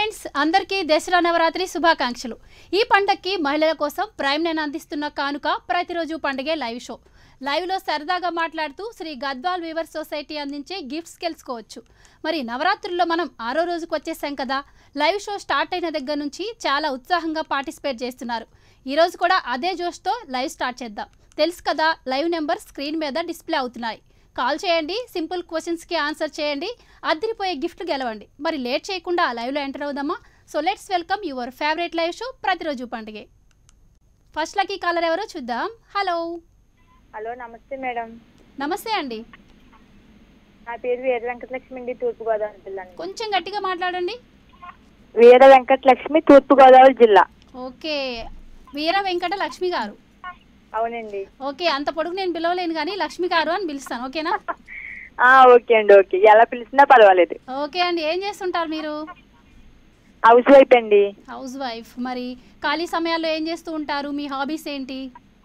Friends అందరికీ దసరా నవరాత్రి శుభాకాంక్షలు ఈ పండక్కి మహిళల కోసం ప్రైమ్ నేను అందిస్తున్న కానుక ప్రతిరోజు పండుగే లైవ్ షో లైవ్లో సరదాగా మాట్లాడుతూ శ్రీ గద్వాల్ వీవర్ సొసైటీ అందించే గిఫ్ట్స్ గెలుచుకోవచ్చు మరి నవరాత్రుల్లో మనం ఆరో రోజుకు వచ్చేసాం కదా లైవ్ షో స్టార్ట్ అయిన దగ్గర నుంచి చాలా ఉత్సాహంగా పార్టిసిపేట్ చేస్తున్నారు ఈరోజు కూడా అదే జోష్తో లైవ్ స్టార్ట్ చేద్దాం తెలుసు కదా లైవ్ నెంబర్ స్క్రీన్ మీద డిస్ప్లే అవుతున్నాయి కాల్ చేయండి సింపుల్ క్వశ్చన్స్కి ఆన్సర్ చేయండి అద్దరిపోయే గిఫ్ట్ గెలవండి మరి లేట్ చేయకుండా లైవ్లో ఎంటర్ అవుదామా so let's welcome your favourite live show ప్రతిరోజు పండుగే ఫస్ట్ లక్కీ కాలర్ ఎవరో చూద్దాం హలో హలో నమస్తే మేడం నమస్తే అండి నా పేరు వీర వెంకటలక్ష్మి అండి తూర్పుగోదావరి జిల్లా అండి. కొంచెం గట్టిగా మాట్లాడండి వీర వెంకటలక్ష్మి తూర్పుగోదావరి జిల్లా ఓకే వీర వెంకట లక్ష్మి గారు అవునండి ఓకే అంత పొడుగు నేను పిలవలేను కానీ లక్ష్మి గారు అని పిలుస్తాను ఓకేనా ఆ, ఓకే అండి ఓకే ఎలా పిలిచినా పర్వాలేదు ఓకే అండి ఏం చేస్తుంటారు మీరు హౌస్ వైఫ్ అండి హౌస్ వైఫ్ మరి ఖాళీ సమయాల్లో ఏం చేస్తూ ఉంటారు మీ హాబీస్ ఏంటి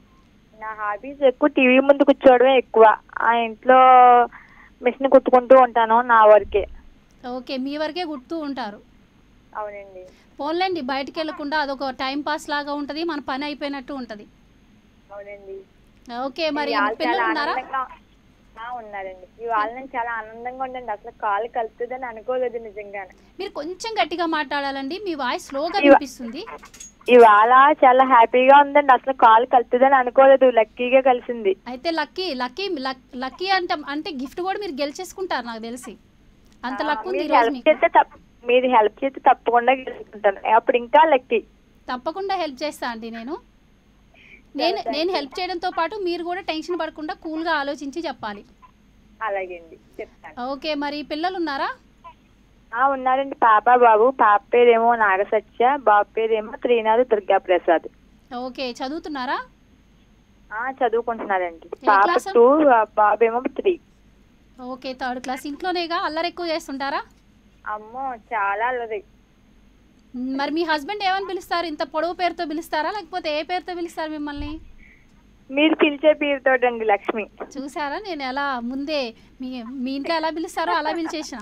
నా హాబీస్ ఎక్కువ టీవీ ముందు కూర్చోవడమే ఎక్కువ ఆ ఇంట్లో మిషన్ కుట్టుకుంటూ ఉంటాను నా వరకే ఓకే మీ వరకే గుర్తూ ఉంటారు అవునండి పోన్లేండి బయటికి వెళ్ళకుండా అదొక టైం పాస్ లాగా ఉంటుంది మన పని అయిపోయినట్టు ఉంటుంది అవునండి ఓకే మరి ఇవాళ పిల్లలు చాలా ఉన్నారా ఆనందంగా ఆ, ఉన్నారండి ఇవాళ నేను చాలా ఆనందంగా ఉండండి అసలు కాలు కలుతుందని అనుకోలేదు నిజంగానే మీరు కొంచెం గట్టిగా మాట్లాడాలండి మీ వాయిస్ స్లోగా ఇవ- వినిపిస్తుంది ఇవాళ చాలా హ్యాపీగా ఉందండి అసలు కాలు కలుతుందని అనుకోలేదు లక్కీగా కలిసింది అయితే లక్కీ లక్కీ లక్- లక్కీ అంటే అంటే గిఫ్ట్ కూడా మీరు గెలిచేసుకుంటారు నాకు తెలిసి అంత ఆ, లక్ ఉంది మీరు ఈరోజు హెల్ప్ మీకు చేస్తే తప్ప మీరు హెల్ప్ చేస్తే తప్పకుండా గెలుచుకుంటాను అప్పుడు ఇంకా లక్కీ తప్పకుండా హెల్ప్ చేస్తా అండి నేను నేను నేను హెల్ప్ చేయడంతో పాటు మీరు కూడా టెన్షన్ పడకుండా కూల్గా ఆలోచించి చెప్పాలి అలాగే అండి చెప్తాను ఓకే మరి పిల్లలు ఉన్నారా ఆ ఉన్నారండి పాప బాబు పాప పేరేమో నాగసత్య బాబు పేరేమో త్రీనాథ్ దుర్గా ప్రసాద్ ఓకే చదువుతున్నారా ఆ చదువుకుంటున్నారండి ఏ పాప క్లాస్? టూ బాబు ఏమో త్రీ ఓకే థర్డ్ క్లాస్ ఇంట్లోనేగా అల్లరి ఎక్కువ చేస్తుంటారా అమ్మో చాలా అల్లరి మ్, మరి మీ హస్బెండ్ ఏమని పిలుస్తారు ఇంత పొడవు పేరుతో పిలుస్తారా లేకపోతే ఏ పేరుతో పిలుస్తారు మిమ్మల్ని మీరు పిలిచే పేరుతోటండి లక్ష్మి చూసారా నేను ఎలా ముందే మీ మీ ఇంట్లో ఎలా పిలుస్తారో అలా పిలిచేసిన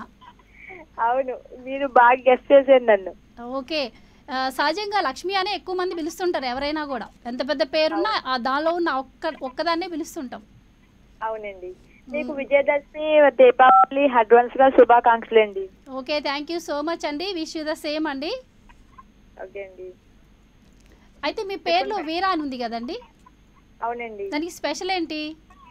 అవును మీరు బాగా గెస్ట్ చేశారు నన్ను ఓకే ఆ, సహజంగా లక్ష్మి అనే ఎక్కువ మంది పిలుస్తుంటారు ఎవరైనా కూడా ఎంత పెద్ద పేరున్నా ఆ దానిలో ఉన్న ఒక్క ఒక్కదాన్నే పిలుస్తుంటాం అవునండి మీకు విజయదశమి దీపావళి అడ్వాన్స్ గా శుభాకాంక్షలు అండి okay thank you so much అండి విష్ యూ ద సేమ్ అండి ఓకే అండి అయితే మీ పేరులో వీరా అని ఉంది కదండి అవునండి దానికి స్పెషల్ ఏంటి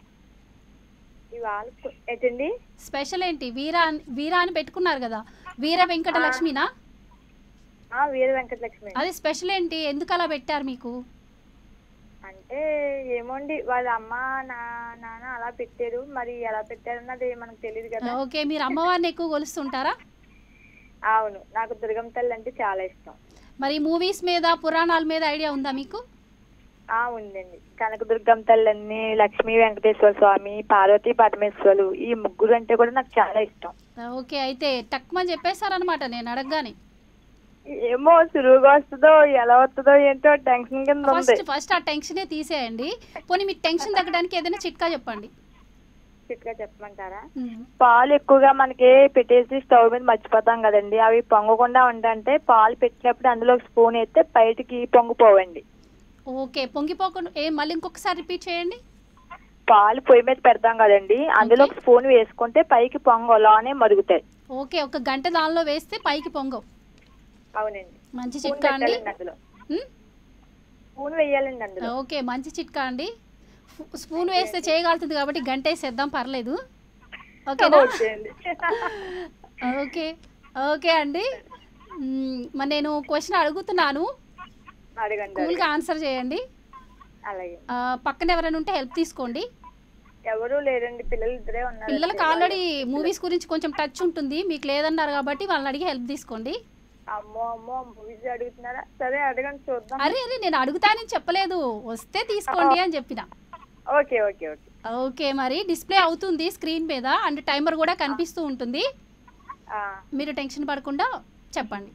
ఇవాళ కు- ఏంటండి స్పెషల్ ఏంటి వీరా అని- వీరా అని పెట్టుకున్నారు కదా వీర వెంకట లక్ష్మినా ఆ వీర వెంకటలక్ష్మి అది స్పెషల్ ఏంటి ఎందుకు అలా పెట్టారు మీకు అంటే ఏమోండి వాళ్ళ అమ్మ నా నాన్న అలా పెట్టారు మరి ఎలా పెట్టారన్నది మనకు తెలియదు కదా ఓకే మీరు అమ్మవారిని ఎక్కువ కొలుస్తుంటారా అవును నాకు దుర్గం తల్లి అంటే చాలా ఇష్టం మరి మూవీస్ మీద పురాణాల మీద ఐడియా ఉందా మీకు ఆ ఉందండి కనక దుర్గం తల్లి లక్ష్మీ వెంకటేశ్వర స్వామి పార్వతీ పరమేశ్వరులు ఈ ముగ్గురు అంటే కూడా నాకు చాలా ఇష్టం ఓకే అయితే టక్మని చెప్పేశారనమాట నేను అడగగానే ఏమో సులువుగా వస్తుందో ఎలా వస్తుందో ఏంటో టెన్షన్ కింద ఉంది ఫస్ట్ ఫస్ట్ ఆ టెన్షనే తీసేయండి పోనీ మీకు టెన్షన్ తగ్గడానికి ఏదైనా చిట్కా చెప్పండి చిట్గా చెప్పమంటారా ఉమ్. పాలు ఎక్కువగా మనకి పెట్టేసి స్టవ్ మీద మర్చిపోతాం కదండి అవి పొంగకుండా ఉండంటే పాలు పెట్టినప్పుడు అందులో ఒక స్పూన్ వేస్తే బయటికి పొంగిపోవండి ఓకే పొంగిపోకుండా ఏ మళ్ళీ ఇంకొకసారి రిపీట్ చేయండి పాలు పొయ్యి మీద పెడతాం కదండి అందులో ఒక స్పూన్ వేసుకుంటే పైకి పొంగ లోనే మరుగుతాయి ఓకే ఒక గంట దానిలో వేస్తే పైకి పొంగవు అవునండి మంచి స్పూన్ చిట్కా అండి పెట్టాలండి అందులో ఉమ్? స్పూన్ వేయాలండి అందులో ఓకే మంచి చిట్కా అండి స్పూ- స్పూన్ వేస్తే చేయగలుగుతుంది కాబట్టి గంట వేసేద్దాం పర్లేదు ఓకేనా ఓకే అండి ఓకే ఓకే అండి మ్మ్, మరి నేను క్వశ్చన్ అడుగుతున్నాను అడగండి కూల్గా ఆన్సర్ చేయండి అలాగే ఆ, పక్కన ఎవరైనా ఉంటే హెల్ప్ తీసుకోండి ఎవరు లేరండి పిల్లలు ఇద్దరే ఉన్నారు పిల్లలకి ఆల్రెడీ మూవీస్ గురించి కొంచెం టచ్ ఉంటుంది మీకు లేదన్నారు కాబట్టి వాళ్ళని అడిగి హెల్ప్ తీసుకోండి అమ్మో అమ్మో మూవీస్ అడుగుతున్నారా సరే అడగండి చూద్దాం అరే అరే నేను అడుగుతానని చెప్పలేదు వస్తే తీసుకోండి అని చెప్పిన ఓకే ఓకే ఓకే ఓకే మరి డిస్ప్లే అవుతుంది స్క్రీన్ మీద అండ్ టైమర్ కూడా కనిపిస్తూ ఉంటుంది ఆ, మీరు టెన్షన్ పడకుండా చెప్పండి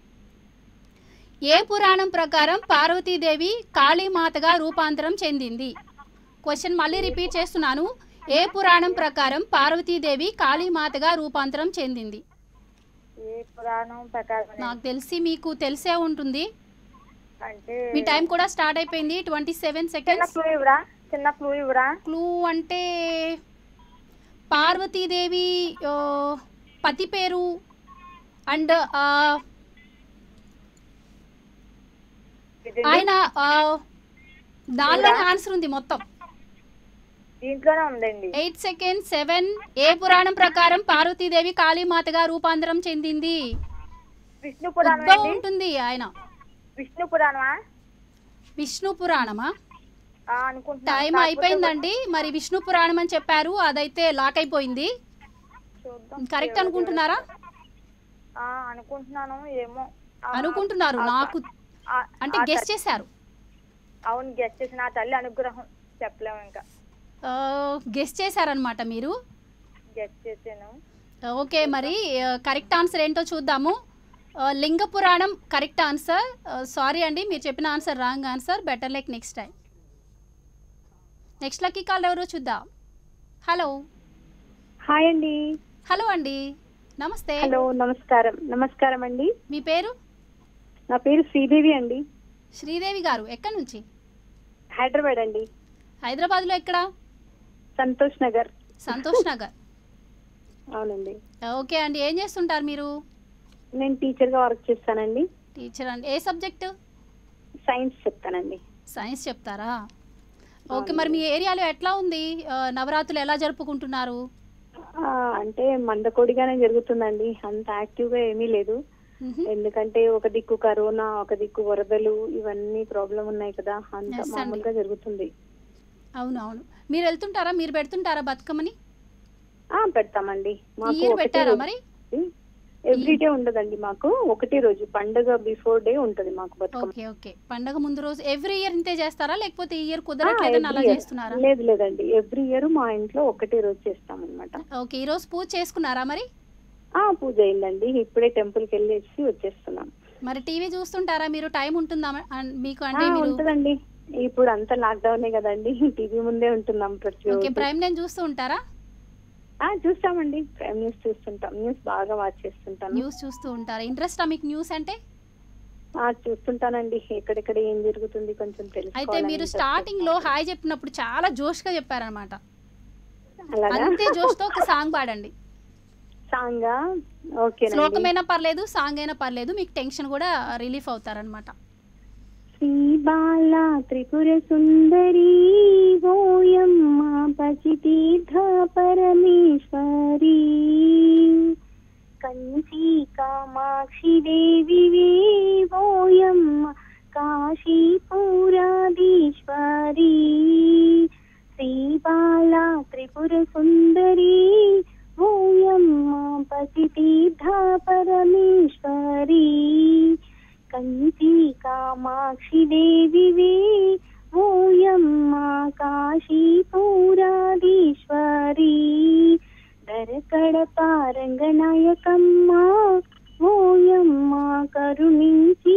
ఏ పురాణం ప్రకారం పార్వతీదేవి కాళీమాతగా రూపాంతరం చెందింది క్వశ్చన్ మళ్ళీ రిపీట్ చేస్తున్నాను ఏ పురాణం ప్రకారం పార్వతీదేవి కాళీమాతగా రూపాంతరం చెందింది ఏ పురాణం ప్రకారం నాకు తెలిసి మీకు తెలిసే ఉంటుంది అంటే మీ టైం కూడా స్టార్ట్ అయిపోయింది ట్వంటీ సెవెన్ చిన్న సెకండ్స్ క్లూ ఇవ్వరా చిన్న క్లూ ఇవ్వరా క్లూ అంటే పార్వతీదేవి ఆ, పతి పేరు అండ్ ఇదండి. ఆయన ఆ, దానిలోనే ఆన్సర్ ఉంది మొత్తం దీంట్లోనే ఉందండి ఎయిట్ సెకండ్ సెవెన్ ఏ పురాణం ప్రకారం పార్వతీదేవి కాళీమాతగా రూపాంతరం చెందింది విష్ణు పురాణం ఉద్భవం అండి ఉంటుంది ఆయన విష్ణు పురాణమా విష్ణు పురాణమా ఆ, అనుకుంటున్నాను టైం కాకపోతే అయిపోయిందండి మరి విష్ణు పురాణం అని చెప్పారు అదైతే లాక్ అయిపోయింది చూద్దాం. కరెక్ట్ అనుకుంటున్నారా ఆ, అనుకుంటున్నాను ఏమో ఆ, అనుకుంటున్నారు ఆ, నాకు ఆ, అంటే ఆ గెస్ తల్లి- చేశారు అవును గెస్ట్ చేసిన ఆ తల్లి అనుగ్రహం చెప్పలేము ఇంకా గెస్ చేశారనమాట మీరు గెస్ట్ చేసాను ఓకే మరి కరెక్ట్ ఆన్సర్ ఏంటో చూద్దాము ఆ, లింగ పురాణం కరెక్ట్ ఆన్సర్ సారీ అండి మీరు చెప్పిన answer wrong answer better luck next time next lucky call ఎవరో చూద్దాం హలో హాయ్ అండి హలో అండి నమస్తే హలో నమస్కారం నమస్కారం అండి మీ పేరు నా పేరు శ్రీదేవి అండి శ్రీదేవి గారు ఎక్కడి నుంచి హైదరాబాద్ అండి హైదరాబాద్లో ఎక్కడ సంతోష్ నగర్ సంతోష్ నగర్ అవునండి ఓకే అండి ఏం చేస్తుంటారు మీరు నేను టీచర్గా వర్క్ చేస్తానండి టీచర్ అండి ఏ సబ్జెక్టు సైన్స్ చెప్తానండి సైన్స్ చెప్తారా ఓకే మరి మీ ఏరియాలో ఎట్లా ఉంది ఆ, నవరాత్రులు ఎలా జరుపుకుంటున్నారు ఆ, అంటే మందకోడిగానే జరుగుతుందండి అంత యాక్టివ్గా ఏమీ లేదు మ్హూ. ఎందుకంటే ఒక దిక్కు కరోనా ఒక దిక్కు వరదలు ఇవన్నీ ప్రాబ్లం ఉన్నాయి కదా అంత Yes అండి. మామూలుగా జరుగుతుంది అవును అవును మీరు వెళ్తుంటారా మీరు పెడుతుంటారా బతుకమ్మని ఆ పెడతామండి ఈ మాకు ఇయర్ ఒకటే పెట్టారా రోజు మరి ఎవ్రీ డే ఉండదండి మాకు ఒకటే రోజు పండగ బిఫోర్ డే ఉంటది మాకు బతుకమ్మ ఓకే ఓకే పండగ ముందు రోజు ఎవ్రీ ఇయర్ ఇంతే చేస్తారా లేకపోతే ఈ ఇయర్ కుదరట్లేదని ఆ, అలా every year. చేస్తున్నారా లేదు లేదండి ఎవ్రీ ఇయర్ మా ఇంట్లో ఒకటే రోజు చేస్తాం అనమాట ఓకే ఈ రోజు పూజ చేసుకున్నారా మరి ఆ పూజ అయిందండి ఇప్పుడే టెంపుల్ కి వెళ్ళేసి వచ్చేస్తున్నాం మరి టీవీ చూస్తుంటారా మీరు టైం ఉంటుందా అన్- మీకు ఆ, అంటే మీరు ఉంటదండి ఇప్పుడు అంతా లాక్డౌన్ కదండి టీవీ ముందే ఉంటున్నాం ప్రతి ఓకే రోజు ప్రైమ్ నేను చూస్తూ ఉంటారా ఆ చూస్తామండి ప్రైమ్ న్యూస్ చూస్తుంటాం న్యూస్ బాగా వాచ్ చేస్తుంటాను న్యూస్ చూస్తూ ఉంటారా ఇంట్రెస్టా మీకు న్యూస్ అంటే ఆ చూస్తుంటానండి ఎక్కడెక్కడ ఏం జరుగుతుంది కొంచెం అయితే తెలుసుకోవాలని మీరు interest స్టార్టింగ్ లో హాయ్ చెప్పినప్పుడు చాలా జోష్ గా చెప్పారనమాట అలాగా అంతే జోష్ తో ఒక సాంగ్ పాడండి సాంగ్ ఓకేనండి శ్లోకమైనా పర్లేదు సాంగ్ అయినా పర్లేదు మీకు టెన్షన్ కూడా రిలీఫ్ అవుతారనమాట శ్రీ బాల త్రిపుర సుందరి ఓయమ్మ పసితీర్థ పరమేశ్వరి కంచి కామాక్షి దేవి ఓయమ్మ కాశీపురాధీశ్వరి శ్రీ బాల త్రిపుర సుందరి ఓయమ్మ పసితీర్థ పరమేశ్వరి కంచి కామాక్షి దేవివే ఓయమ్మ కాశీపురాధీశ్వరి దరకడ పారంగనాయకమ్మ ఓయమ్మ కరుణించి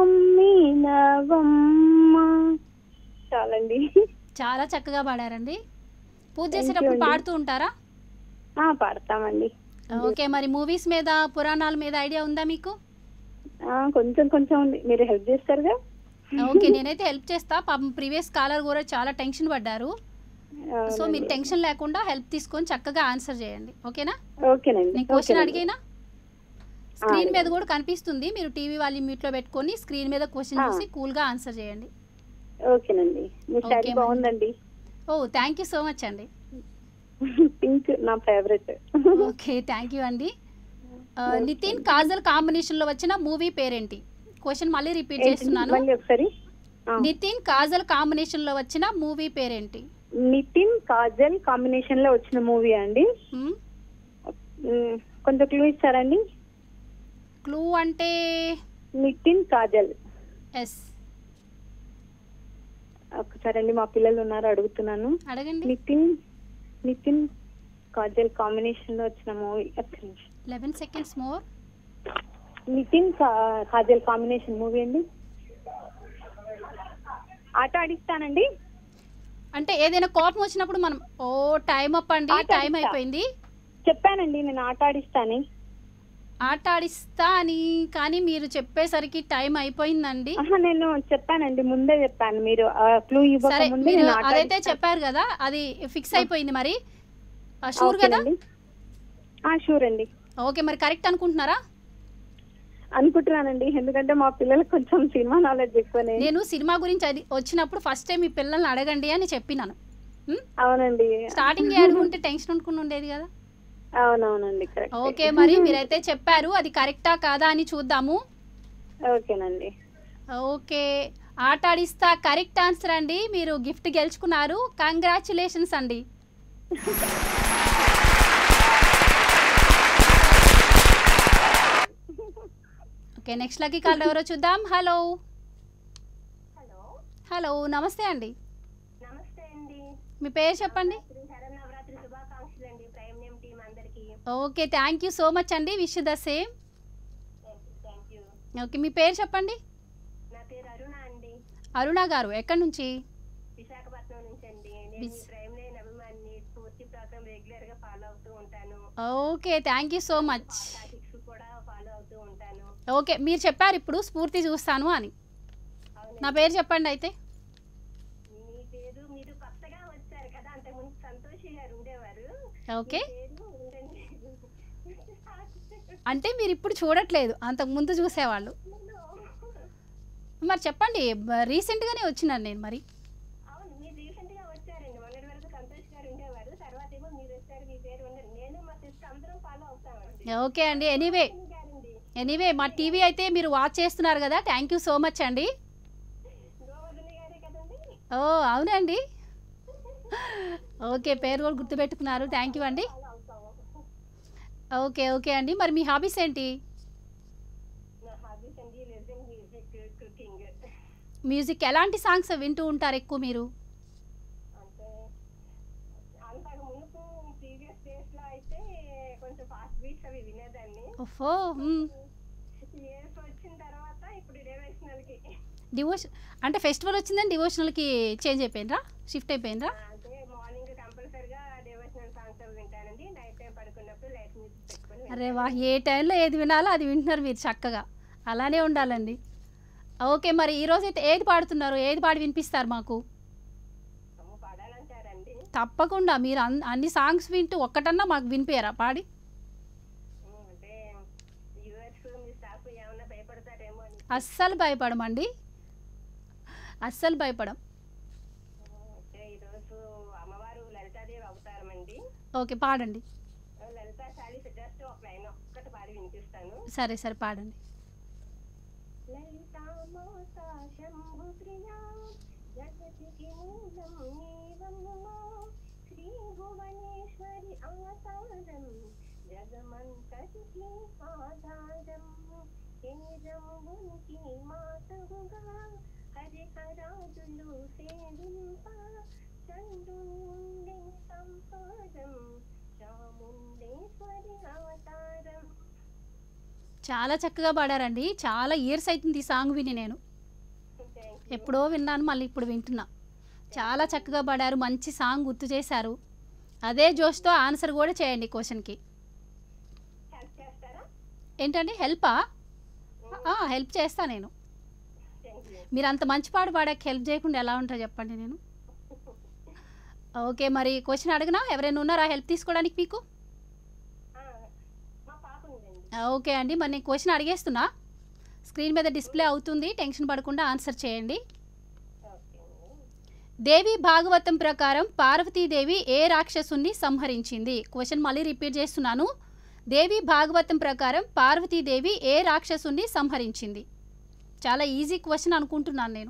మమ్మేలవమ్మ చాలండి చాలా చక్కగా పాడారండి పూజ Thank you చేసేటప్పుడు అండి. పాడుతూ ఉంటారా ఆ పాడతామండి ఓకే మరి మూవీస్ మీద పురాణాల మీద ఐడియా ఉందా మీకు ఆ, కొంచెం కొంచెం ఉంది మీరు హెల్ప్ చేస్తారుగా ఓకే నేనైతే హెల్ప్ చేస్తా పాపం ప్రీవియస్ కాలర్ కూడా చాలా టెన్షన్ పడ్డారు సో మీరు టెన్షన్ లేకుండా హెల్ప్ తీసుకొని చక్కగా ఆన్సర్ చేయండి ఓకేనా ఓకేనండి నేను క్వశ్చన్ ఓకేనండి. అడిగినా స్క్రీన్ మీద అడగండి. కూడా కనిపిస్తుంది మీరు టీవీ వాళ్ళు మ్యూట్ లో పెట్టుకొని స్క్రీన్ మీద క్వశ్చన్ ఆ. చూసి కూల్ గా ఆన్సర్ చేయండి ఓకేనండి మీ ఓకే స్టైల్ మరి. బాగుందండి ఓ థ్యాంక్ యూ సో మచ్ అండి పింక్ నా ఫేవరెట్ ఓకే థ్యాంక్ యూ అండి ఆ, నితిన్ కాజల్ కాంబినేషన్ లో వచ్చిన మూవీ పేరేంటి క్వశ్చన్ మళ్ళీ రిపీట్ చేస్తున్నాను మళ్ళీ ఒకసారి ఆ. నితిన్ కాజల్ కాంబినేషన్ లో వచ్చిన మూవీ పేరేంటి నితిన్ కాజల్ కాంబినేషన్ లో వచ్చిన మూవీ అండి మ్, మ్, కొంచెం క్లూ ఇచ్చారండి క్లూ అంటే నితిన్ కాజల్ ఎస్ ఒకసారి అండి మా పిల్లలు ఉన్నారు అడుగుతున్నాను అడగండి నితిన్ నితిన్ కాజల్ కాంబినేషన్ లో వచ్చిన movie eleven seconds more Nithin కా- కాజల్ కాంబినేషన్ మూవీ అండి ఆట ఆడిస్తానండి అంటే ఏదైనా కోపం వచ్చినప్పుడు మనం ఓ టైం అప్ అండి ఆట టైం ఆడిస్తా. అయిపోయింది చెప్పానండి నేను ఆట ఆడిస్తాను ఆట ఆడిస్తా అని కానీ మీరు చెప్పేసరికి టైం అయిపోయిందండి ఆహా నేను చెప్పానండి ముందే చెప్పాను మీరు క్లూ ఇవ్వక సరే ముందే మీరు నేను ఆట అదైతే ఆడిస్తా. చెప్పారు కదా అది ఫిక్స్ అయిపోయింది మరి షూర్ కదా ఓకేనండి. ఆ షూర్ అండి ఓకే మరి కరెక్ట్ అనుకుంటున్నారా అనుకుంటున్నానండి ఎందుకంటే మా పిల్లలకు కొంచెం సినిమా నాలెడ్జ్ ఎక్కువనే నేను సినిమా గురించి అది వచ్చినప్పుడు ఫస్ట్ టైం మీ పిల్లల్ని అడగండి అని చెప్పినాను ఉం? అవునండి స్టార్టింగ్ అడుగుంటే టెన్షన్ అనుకుని ఉండేది కదా అవునవునండి కరెక్ట్ ఓకే మరి మీరైతే చెప్పారు అది కరెక్టా కాదా అని చూద్దాము ఓకేనండి ఓకే ఆట ఆడిస్తా కరెక్ట్ ఆన్సర్ అండి మీరు గిఫ్ట్ గెలుచుకున్నారు కంగ్రాచులేషన్స్ అండి ఓకే నెక్స్ట్ లక్కీ కాల్ ఎవరో చూద్దాం హలో హలో హలో నమస్తే అండి నమస్తే అండి మీ పేరు చెప్పండి శ్రీ శరన్నవరాత్రి శుభాకాంక్షలు అండి ప్రైమ్ నేమ్ టీం అందరికి okay thank you so much అండి wish the same thank you okay మీ పేరు చెప్పండి నా పేరు అరుణ అండి అరుణ గారు ఎక్కడి నుంచి విశాఖపట్నం నుంచి అండి నేను విస్- ఈ ప్రైమ్ లైన్ అభిమాని స్ఫూర్తి ప్రోగ్రామ్ రెగ్యులర్ గా ఫాలో అవుతూ ఉంటాను okay thank you so much topics కూడా ఫాలో అవుతూ ఉంటాను ఓకే మీరు చెప్పారు ఇప్పుడు స్ఫూర్తి చూస్తాను అని అవును నా పేరు చెప్పండి అయితే మీ పేరు మీరు కొత్తగా వచ్చారు కదా అంతకుముందు సంతోషి గారు ఉండేవారు ఓకే మీ పేరు ఉండండి అంటే మీరు ఇప్పుడు చూడట్లేదు అంతకు ముందు చూసేవాళ్ళు మరి చెప్పండి బ- రీసెంట్గానే వచ్చినాను నేను మరి అవును మీరు రీసెంట్ గా వచ్చారండి మొన్నటి వరకు సంతోష్ గారు ఉండేవారు తర్వాత ఏమో మీరు వచ్చారు మీ పేరు ఉండరు నేను మా సిస్టర్ అందరం ఫాలో అవుతామండి ఓకే అండి ఎనీవే గారండి ఎనీవే మా టీవీ అయితే మీరు వాచ్ చేస్తున్నారు కదా థ్యాంక్ యూ సో మచ్ అండి గోవర్ధన గారే కదండి ఓ అవునండి ఓకే పేరు కూడా గుర్తుపెట్టుకున్నారు థ్యాంక్ యూ అండి ఫాలో అవుతాము ఓకే ఓకే అండి మరి మీ హాబీస్ ఏంటి నా హాబీస్ అండి లిజనింగ్ మ్యూజిక్ కుకింగ్ మ్యూజిక్ ఎలాంటి సాంగ్స్ వింటూ ఉంటారు ఎక్కువ మీరు అంటే అంతకు మునుపు ప్రీవియస్ డేస్ లో అయితే కొంచెం ఫాస్ట్ బీట్స్ అవి వినేదాన్ని ఓఫో మ్. ఇయర్స్ వచ్చిన తర్వాత ఇప్పుడు డివోషనల్ కి డివోషన్ అంటే ఫెస్టివల్ వచ్చిందని డివోషనల్కి చేంజ్ అయిపోయినరా షిఫ్ట్ అయిపోయినరా అంటే మార్నింగ్ కంపల్సరిగా డివోషనల్ సాంగ్స్ అవి వింటానండి నైట్ టైం పడుకున్నప్పుడు లైట్ మ్యూజిక్ పెట్టుకొని అరే వా ఏ టైంలో ఏది వినాలో అది వింటున్నారు మీరు చక్కగా అలానే ఉండాలండి ఓకే మరి ఈరోజు అయితే ఏది పాడుతున్నారు ఏది పాడి వినిపిస్తారు మాకు అమ్మ పాడాలంటారండి తప్పకుండా మీరు అన్ అన్ని సాంగ్స్ వింటూ ఒక్కటన్నా మాకు వినిపించారా పాడి ఉమ్, అంటే వ్యూవర్స్ మీ స్టాఫ్ ఏమన్నా భయపడతారేమో అని అస్సలు భయపడమండి అస్సలు భయపడం అంటే ఈరోజు అమ్మవారు లలితాదేవి అవతారం అండి ఓకే పాడండి లలితా శాలి జస్ట్ ఒక లైన్ ఒక్కటి పాడి వినిపిస్తాను సరే సరే పాడండి లలితా మాతా శంభు ప్రియా జగతికి మూలం నీవమ్మా శ్రీ భువనేశ్వరి అవతారం జగమంతటికి ఆధారం కేజమునికి మాతవుగా హరిహరాదులు సేవింప చంద్రుండే సంపాదం చాముండేశ్వరి అవతారం చాలా చక్కగా పాడారండి చాలా ఇయర్స్ అవుతుంది ఈ సాంగ్ విని నేను థ్యాంక్ ఎప్పుడో విన్నాను మళ్ళీ ఇప్పుడు వింటున్నా చాలా చక్కగా పాడారు మంచి సాంగ్ గుర్తు చేశారు అదే జోష్తో ఆన్సర్ కూడా చేయండి క్వశ్చన్కి హెల్ప్ చేస్తారా ఏంటండి హెల్పా హెల్ప్ చేస్తా నేను థ్యాంక్ యూ మీరు అంత మంచి పాట పాడాక హెల్ప్ చేయకుండా ఎలా ఉంటా చెప్పండి నేను ఓకే మరి క్వశ్చన్ అడిగినా ఎవరైనా ఉన్నారా హెల్ప్ తీసుకోవడానికి మీకు మా పాప ఉందండి ఓకే అండి మరి నేను క్వశ్చన్ అడిగేస్తున్నా స్క్రీన్ మీద డిస్ప్లే అవుతుంది టెన్షన్ పడకుండా ఆన్సర్ చేయండి ఓకే అండి దేవి భాగవతం ప్రకారం పార్వతీదేవి ఏ రాక్షసుని సంహరించింది క్వశ్చన్ మళ్ళీ రిపీట్ చేస్తున్నాను దేవి భాగవతం ప్రకారం పార్వతీదేవి ఏ రాక్షసుని సంహరించింది చాలా ఈజీ క్వశ్చన్ అనుకుంటున్నాను నేను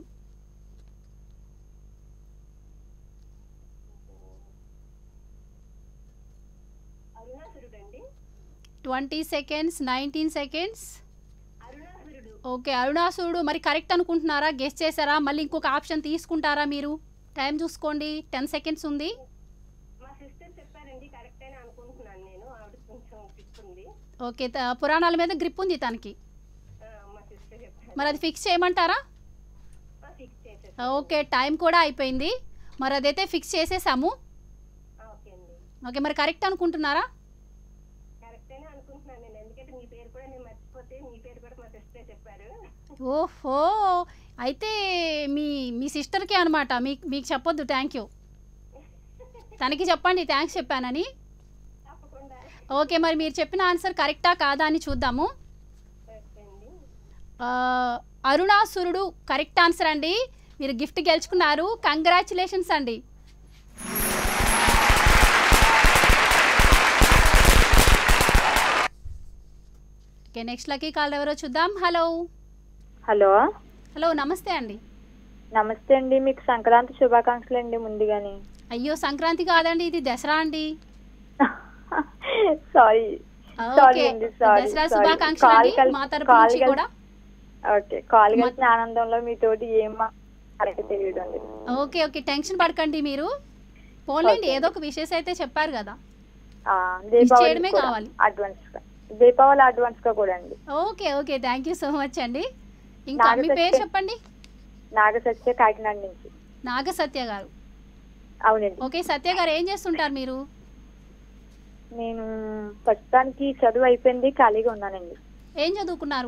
అరుణాసురుడు అండి ట్వంటీ సెకండ్స్ నైన్టీన్ సెకండ్స్ అరుణాసురుడు ఓకే అరుణాసురుడు మరి కరెక్ట్ అనుకుంటున్నారా గెస్ట్ చేశారా మళ్ళీ ఇంకొక ఆప్షన్ తీసుకుంటారా మీరు టైం చూసుకోండి టెన్ సెకండ్స్ ఉంది మా సిస్టర్ చెప్పారండి కరెక్ట్ అని అనుకుంటున్నాను నేను ఆవిడ కొంచెం తిప్పుంది ఓకే త- పురాణాల మీద గ్రిప్ ఉంది తనకి మా సిస్టర్ చెప్పారు మరి అది ఫిక్స్ చేయమంటారా ఫిక్స్ చేసేసి ఓకే టైం కూడా అయిపోయింది మరి అదైతే ఫిక్స్ చేసేసాము ఓకే అండి ఓకే మరి కరెక్ట్ అనుకుంటున్నారా కరెక్ట్ అని అనుకుంటున్నాను నేను ఎందుకంటే మీ పేరు కూడా ఓహో అయితే మీ మీ సిస్టర్కే అనమాట మీకు మీకు చెప్పొద్దు థ్యాంక్ యూ తనకి చెప్పండి థ్యాంక్స్ చెప్పానని తప్పకుండా ఓకే మరి మీరు చెప్పిన ఆన్సర్ కరెక్టా కాదా అని చూద్దాము ఓకే అండి ఆ, అరుణాసురుడు కరెక్ట్ ఆన్సర్ అండి మీరు గిఫ్ట్ గెలుచుకున్నారు కంగ్రాచులేషన్స్ అండి ఓకే నెక్స్ట్ లక్కీ కాల్ ఎవరో చూద్దాం హలో హలో హలో నమస్తే అండి నమస్తే అండి మీకు సంక్రాంతి శుభాకాంక్షలు అండి ముందుగాని అయ్యో సంక్రాంతి కాదండి ఇది దసరా అండి సారీ ఓకే Sorry అండి, sorry, దసరా sorry. శుభాకాంక్షలు కాల్ అండి కల్- మా తరపు కాల్ నుంచి కల్- కూడా ఓకే కాల్ కలిసిన ఆనందంలో మీతోటి ఏం మాట్లాడాలో తెలియడం లేదు ఓకే ఓకే టెన్షన్ పడకండి మీరు పోలేండి Okay. ఏదో ఒక విషయం అయితే చెప్పారు కదా ఆ, చేయడమే దీపావళి కూడా కావాలి. అడ్వాన్స్ గా దీపావళి అడ్వాన్స్ గా కూడా అండి okay okay thank you so much అండి ఇంకా నాగ మీ పేరు సత్య- చెప్పండి నాగ సత్య కాకినాడ నుంచి నాగ సత్య గారు అవునండి ఓకే సత్య గారు ఏం చేస్తుంటారు మీరు నేను ప్రస్తుతానికి చదువు అయిపోయింది ఖాళీగా ఉన్నానండి ఏం చదువుకున్నారు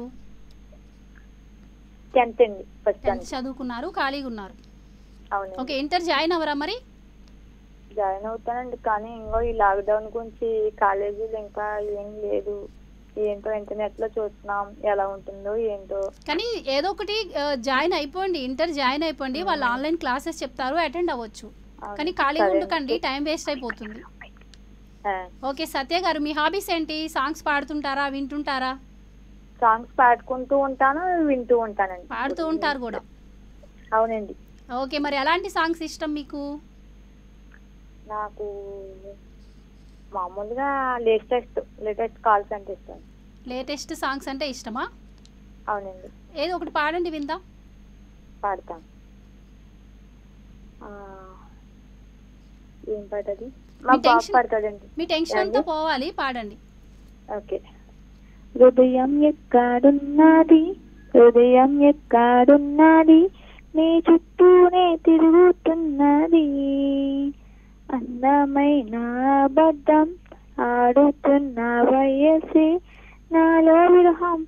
టెన్త్ అండి టెన్త్ ప్రస్తుతానికి చదువుకున్నారు ఖాళీగా ఉన్నారు అవునండి ఓకే ఇంటర్ జాయిన్ అవ్వరా మరి జాయిన్ అవుతానండి కానీ ఇంకో ఈ లాక్డౌన్ గురించి కాలేజీలు ఇంకా ఏం లేదు ఏంటో ఇంటర్నెట్ లో చూస్తున్నాం ఎలా ఉంటుందో ఏంటో కానీ ఏదో ఒకటి ఆ, జాయిన్ అయిపోండి ఇంటర్ జాయిన్ అయిపోండి వాళ్ళు ఆన్లైన్ క్లాసెస్ చెప్తారు అటెండ్ అవ్వచ్చు అవును. కానీ ఖాళీగా సరే. ఉండకండి టైం వేస్ట్ అయిపోతుంది ఆ, ఓకే సత్య గారు మీ హాబీస్ ఏంటి సాంగ్స్ పాడుతుంటారా వింటుంటారా సాంగ్స్ పాడుకుంటూ ఉంటాను వింటూ ఉంటానండి పాడుతూ ఉంటారు కూడా అవునండి ఓకే మరి ఎలాంటి సాంగ్స్ ఇష్టం మీకు నాకు మామూలుగా లేటెస్ట్ లేటెస్ట్ కాల్స్ అంటే ఇష్టం లేటెస్ట్ సాంగ్స్ అంటే ఇష్టమా అవునండి ఏదో ఒకటి పాడండి విందాం పాడతాను ఆ, ఏం పాట అది మా మీ బాబు టెన్షన్- పాడతాడండి మీ టెన్షన్ అంతా ఏండి? పోవాలి పాడండి ఓకే హృదయం ఎక్కడున్నది హృదయం ఎక్కడున్నది నీ చుట్టూనే తిరుగుతున్నది అందమైన అబద్ధం ఆడుతున్న వయసే నాలో విరహం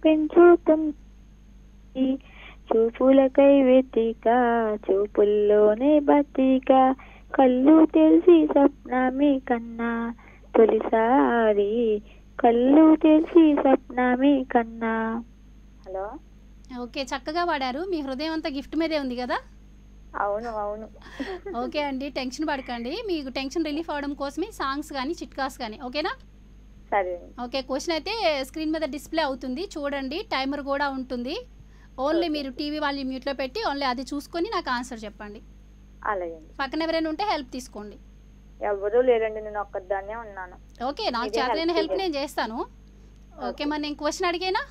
పెంచుతుంది చూపులకై వెతిక చూపుల్లోనే బతిక కళ్ళు తెలిసి స్వప్నమే కన్నా తొలిసారి కళ్ళు తెరిచి స్వప్నమే కన్నా హలో ఓకే చక్కగా పాడారు మీ హృదయం అంతా గిఫ్ట్ మీదే ఉంది కదా అవును అవును ఓకే అండి టెన్షన్ పడకండి మీకు టెన్షన్ రిలీఫ్ అవడం కోసమే సాంగ్స్ కానీ చిట్కాస్ కానీ ఓకేనా సరే అండి ఓకే క్వశ్చన్ అయితే స్క్రీన్ మీద డిస్ప్లే అవుతుంది చూడండి టైమర్ కూడా ఉంటుంది ఓన్లీ Okay. మీరు టీవీ వాళ్ళు మ్యూట్లో పెట్టి ఓన్లీ అది చూసుకొని నాకు ఆన్సర్ చెప్పండి అలాగే అండి పక్కన ఎవరైనా ఉంటే హెల్ప్ తీసుకోండి ఎవరూ లేరండి నేను ఒక్కదాన్నే ఉన్నాను ఓకే నాకు మీరే చేతనైన help హెల్ప్ చేయండి. నేను చేస్తాను ఓకే Okay. మరి నేను క్వశ్చన్ అడిగేనా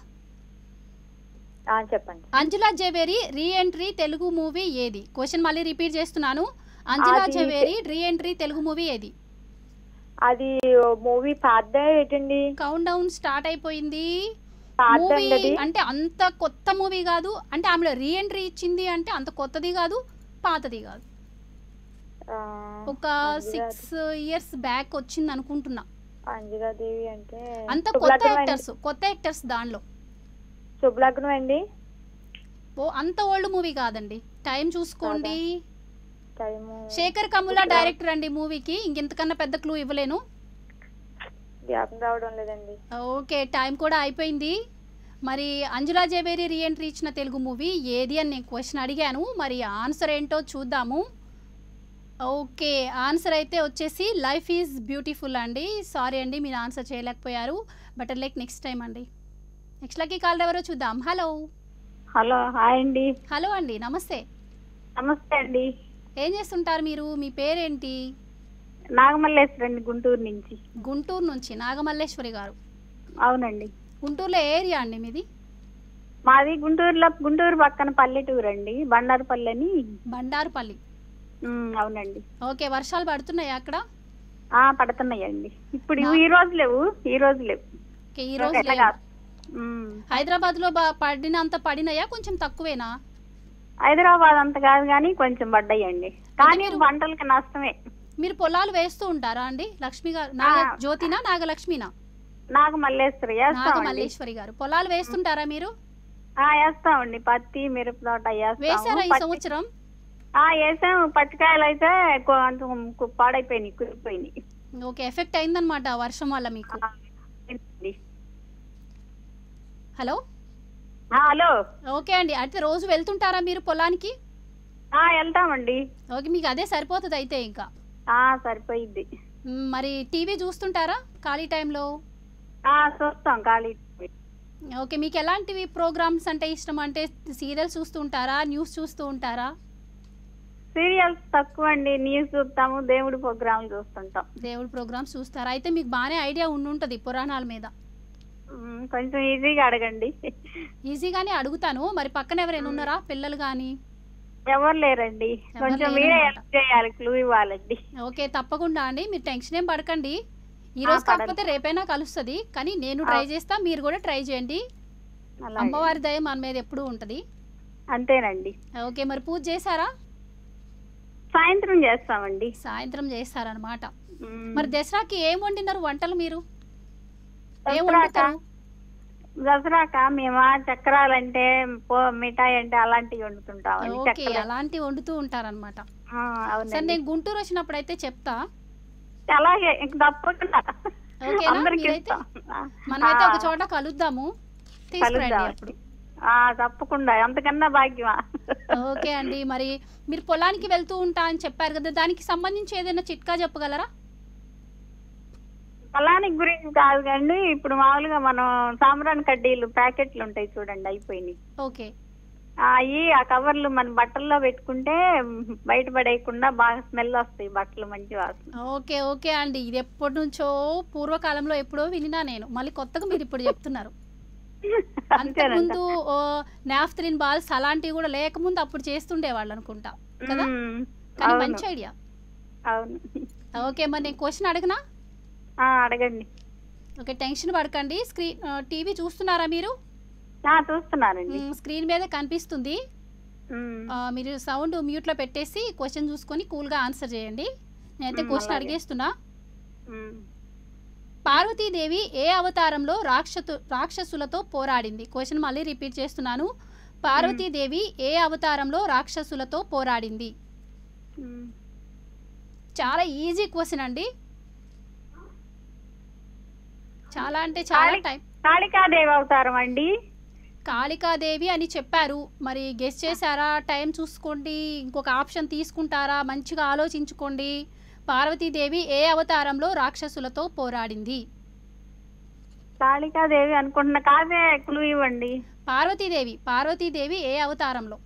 ఆ, చెప్పండి Anjala Zaveri re entry Telugu movie ఏది క్వశ్చన్ మళ్ళీ రిపీట్ చేస్తున్నాను అంజులా అది- Zaveri re entry Telugu movie ఏది అది మూవీ పాతదే ఏంటండి కౌంట్ డౌన్ స్టార్ట్ అయిపోయింది పాత మూవీ అండి అది అంటే అంత కొత్త మూవీ కాదు అంటే ఆమె రీ ఎంట్రీ ఇచ్చింది అంటే అంత కొత్తది కాదు పాతది కాదు ఆ, ఒక అంజులా- సిక్స్ ఇయర్స్ బ్యాక్ వచ్చింది అనుకుంటున్నా అంజులాదేవి అంటే అంత కొత్త శుభలగ్నం అండి. యాక్టర్స్ కొత్త యాక్టర్స్ దానిలో శుభలగ్నం అండి ఓ అంత ఓల్డ్ మూవీ కాదండి టైం చూసుకోండి టైము శేఖర్ కమ్ముల డైరెక్టర్ అండి మూవీకి ఇంకెంతకన్నా పెద్ద క్లూ ఇవ్వలేను జ్ఞాపకం రావడం లేదండి ఓకే టైం కూడా అయిపోయింది మరి అంజులా జవేరి రీఎంట్రీ ఇచ్చిన తెలుగు మూవీ ఏది అని నేను క్వశ్చన్ అడిగాను మరి ఆన్సర్ ఏంటో చూద్దాము ఓకే ఆన్సర్ అయితే వచ్చేసి లైఫ్ ఈజ్ బ్యూటిఫుల్ అండి సారీ అండి మీరు ఆన్సర్ చేయలేకపోయారు బెటర్ లైక్ నెక్స్ట్ టైం అండి నెక్స్ట్ లకి కాల్ ఎవరో చూద్దాం హలో హలో హాయ్ అండి హలో అండి నమస్తే నమస్తే అండి ఏం చేస్తుంటారు మీరు మీ పేరేంటి నాగమల్లేశ్వరి అండి గుంటూరు నుంచి గుంటూరు నుంచి నాగమల్లేశ్వరి గారు అవునండి గుంటూరులో ఏ ఏరియా అండి మీది మాది గుంటూరులో గుంటూరు పక్కన పల్లెటూరు అండి బండారుపల్లి అని బండారుపల్లి ఉమ్, అవునండి ఓకే వర్షాలు పడుతున్నాయా అక్కడ ఆ పడుతున్నాయండి ఇప్పుడు నా- ఈ రోజు లేవు ఈ రోజు లేవు ఓకే ఈ రోజు ఎట్లా లేవు. కాదు. ఉమ్. హైదరాబాద్ లో బా- పడినంత పడినాయా కొంచెం తక్కువేనా హైదరాబాద్ అంత కాదు కానీ కొంచెం పడ్డాయండి కానీ మీరు- పంటలకి నష్టమే మీరు పొలాలు వేస్తూ ఉంటారా అండి లక్ష్మి గారు నాగ ఆ. జ్యోతినా నాగలక్ష్మినా నాగమల్లేశ్వరి వేస్తామండి నాగమల్లేశ్వరి గారు పొలాలు వేస్తుంటారా మీరు ఆ, వేస్తామండి పత్తి మిరప తోట వేశారా వేస్తాము ఈ పత్తి- సంవత్సరం ఆ, వేసాము పచ్చికాయలు అయితే కొ- అంత కు- పాడైపోయినాయి కురిపోయినాయి ఓకే ఎఫెక్ట్ అయిందనమాట వర్షం వల్ల మీకు ఆ, ఏంటండి? హలో ఆ, హలో ఓకే అండి అయితే రోజు వెళ్తుంటారా మీరు పొలానికి ఆ, వెళ్తామండి ఓకే మీకు అదే సరిపోతుంది అయితే ఇంకా ఆ, సరిపోయిద్ది మ్, మరి టీవీ చూస్తుంటారా ఖాళీ టైంలో ఆ, చూస్తాం ఖాళీ ఓకే మీకు ఎలాంటివి ప్రోగ్రామ్స్ అంటే ఇష్టం అంటే సీరియల్స్ చూస్తూ ఉంటారా న్యూస్ చూస్తూ ఉంటారా సీరియల్స్ తక్కువ అండి న్యూస్ చూస్తాము దేవుడి ప్రోగ్రాంలు చూస్తుంటాం దేవుడి ప్రోగ్రామ్స్ చూస్తారా అయితే మీకు బాగానే ఐడియా ఉండుంటుంది పురాణాల మీద ఉమ్, కొంచెం ఈజీగా అడగండి ఈజీగానే అడుగుతాను మరి పక్కన ఎవరైనా ఉన్నారా పిల్లలు కానీ ఎవరు లేరండి ఎవరు కొంచెం మీరే లేరన్నమాట. హెల్ప్ చేయాలి క్లూ ఇవ్వాలండి ఓకే తప్పకుండా అండి మీరు టెన్షన్ ఏం పడకండి ఈ రోజు పడను. కాకపోతే రేపైనా కలుస్తుంది కానీ నేను ట్రై చేస్తా మీరు కూడా ట్రై చేయండి అలాగే. అమ్మవారి దయ మన మీద ఎప్పుడూ ఉంటుంది అంతేనండి ఓకే మరి పూజ చేశారా సాయంత్రం చేస్తామండి సాయంత్రం చేస్తారనమాట ఉమ్, మరి దసరాకి ఏం వండినారు వంటలు మీరు ఏం దసరాకా? వండుతారు దసరాక మేము చక్రాలంటే పో మిఠాయి అంటే అలాంటివి వండుతుంటామండి ఓకే చక్రాలు. అలాంటివి వండుతూ ఉంటారనమాట ఆ, సరే అవునండి నేను గుంటూరు వచ్చినప్పుడు అయితే చెప్తా అలాగే ఇంక తప్పకుండా ఓకేనా? అందరికి మీరైతే? ఇస్తాం. మనమైతే ఒక ఆ, చోట కలుద్దాము తీసుకురండి కలుద్దాం. అప్పుడు ఆ, తప్పకుండా ఎంతకన్నా భాగ్యమా ఓకే అండి మరి మీరు పొలానికి వెళ్తూ ఉంటా అని చెప్పారు కదా దానికి సంబంధించి ఏదైనా చిట్కా చెప్పగలరా పొలానికి గురించి కాదు కానీ ఇప్పుడు మామూలుగా మనం సాంబ్రాన్ కడ్డీలు ప్యాకెట్లు ఉంటాయి చూడండి అయిపోయినాయి ఓకే అవి ఆ కవర్లు మన బట్టల్లో పెట్టుకుంటే బయట పడేయకుండా బాగా స్మెల్ వస్తాయి బట్టలు మంచి వాసన ఓకే ఓకే అండి ఇది ఎప్పటి నుంచో పూర్వకాలంలో ఎప్పుడో వినినా నేను మళ్ళీ కొత్తగా మీరు ఇప్పుడు చెప్తున్నారు అంతేనంట అంతకుముందు ఓ నాఫ్థలిన్ బాల్స్ అలాంటివి కూడా లేకముందు అప్పుడు చేస్తుండే వాళ్ళు అనుకుంటా కదా ఉమ్, కానీ అవును. మంచి ఐడియా అవును ఓకే మరి నేను క్వశ్చన్ అడగనా ఆ, అడగండి ఓకే టెన్షన్ పడకండి స్క్రీన్ టీవీ చూస్తున్నారా మీరు ఆ, చూస్తున్నానండి మ్, స్క్రీన్ మీద కనిపిస్తుంది ఉమ్, ఆ, మీరు సౌండ్ మ్యూట్లో పెట్టేసి క్వశ్చన్ చూసుకొని కూల్గా ఆన్సర్ చేయండి నేనైతే మ్, క్వశ్చన్ అలాగే. అడిగేస్తున్నా ఉమ్. పార్వతీదేవి ఏ అవతారంలో రాక్షసు రాక్షసులతో పోరాడింది క్వశ్చన్ మళ్ళీ రిపీట్ చేస్తున్నాను పార్వతీదేవి ఏ అవతారంలో రాక్షసులతో పోరాడింది ఉమ్. చాలా ఈజీ క్వశ్చన్ అండి చాలా అంటే చాలా కాళి- టైం కాళికాదేవి అవతారం అండి కాళికాదేవి అని చెప్పారు మరి గెస్ చేశారా టైం చూసుకోండి ఇంకొక ఆప్షన్ తీసుకుంటారా మంచిగా ఆలోచించుకోండి పార్వతీదేవి ఏ అవతారంలో రాక్షసులతో పోరాడింది కాళికాదేవి అనుకుంటున్నా కాదే క్లూ ఇవ్వండి పార్వతీదేవి పార్వతీదేవి ఏ అవతారంలో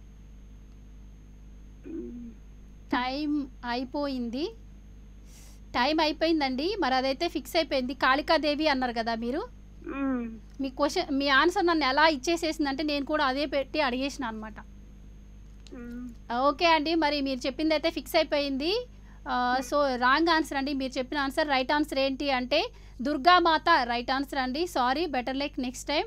టైం అయిపోయింది టైం అయిపోయిందండి మరి అదైతే ఫిక్స్ అయిపోయింది కాళికాదేవి అన్నారు కదా మీరు ఉమ్. మీ క్వశ్చన్ మీ ఆన్సర్ నన్ను ఎలా ఇచ్చేసేసిందంటే నేను కూడా అదే పెట్టి అడిగేసిన అనమాట ఉమ్. ఓకే అండి మరి మీరు చెప్పింది అయితే ఫిక్స్ అయిపోయింది ఆ, సో రాంగ్ ఆన్సర్ అండి మీరు చెప్పిన ఆన్సర్ రైట్ ఆన్సర్ ఏంటి అంటే దుర్గామాత రైట్ ఆన్సర్ అండి sorry better luck next time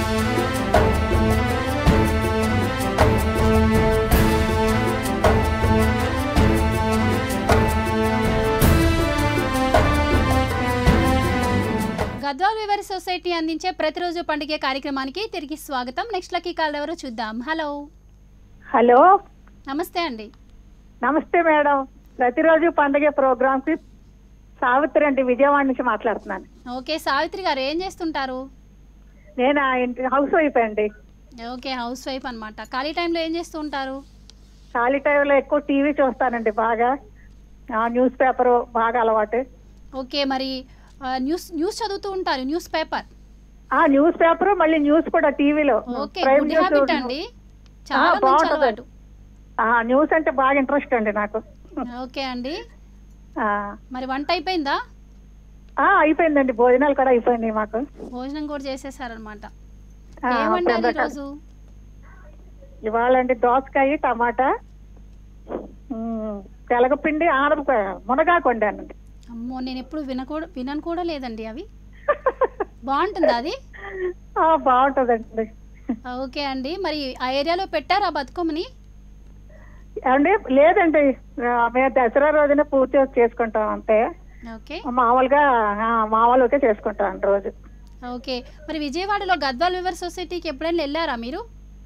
Gadwal weaver society అందించే ప్రతిరోజు పండుగ కార్యక్రమానికి తిరిగి స్వాగతం నెక్స్ట్ లక్కీ కాల్ ఎవరో చూద్దాం హలో హలో నమస్తే అండి నమస్తే మేడం ప్రతిరోజు పండుగ ప్రోగ్రామ్ కి సావిత్రి అండి విజయవాడ నుంచి మాట్లాడుతున్నాను ఓకే సావిత్రి గారు ఏం చేస్తుంటారు నేను ఆ ఇంటి హౌస్ వైఫ్ అండి ఓకే హౌస్ వైఫ్ అన్నమాట ఖాళీ టైంలో ఏం చేస్తూ ఉంటారు ఖాళీ టైంలో ఎక్కువ టీవీ చూస్తానండి బాగా ఆ న్యూస్ పేపర్ బాగా అలవాటు ఓకే మరి ఆ, న్యూస్ న్యూస్ చదువుతూ ఉంటారు న్యూస్ పేపర్ ఆ న్యూస్ పేపర్ మళ్ళీ న్యూస్ కూడా టీవీలో okay Prime good news habit అండి చాలా ఆ, మంచి బాగుంటుంది. అలవాటు ఆ న్యూస్ అంటే బాగా ఇంట్రెస్ట్ అండి నాకు ఓకే అండి ఆ, మరి వంట అయిపోయిందా ఆ, అయిపోయిందండి భోజనాలు కూడా అయిపోయినాయి మాకు భోజనం కూడా చేసేసారనమాట ఆ, ఏమండారు అప్పుడు ఈరోజు ఇవాళ అండి దోసకాయ టమాటా ఉమ్, తెలగపిండి ఆనపకాయ మునగాకు వండానండి అమ్మో నేను ఎప్పుడు వినకూడ వినను కూడా లేదండి అవి బాగుంటుందా అది ఆ, బాగుంటుందండి ఓకే అండి మరి ఆ ఏరియాలో పెట్టారా బతుకమ్మని అండి లేదండి ఆ, మేము దసరా రోజున పూర్తి చేసుకుంటాం అంతే ఓకే మామూలుగా ఆ, మామూలుగా చేసుకుంటాం అండి రోజు ఓకే మరి విజయవాడలో గద్వాల్ వివర్ సొసైటీకి ఎప్పుడైనా వెళ్ళారా మీరు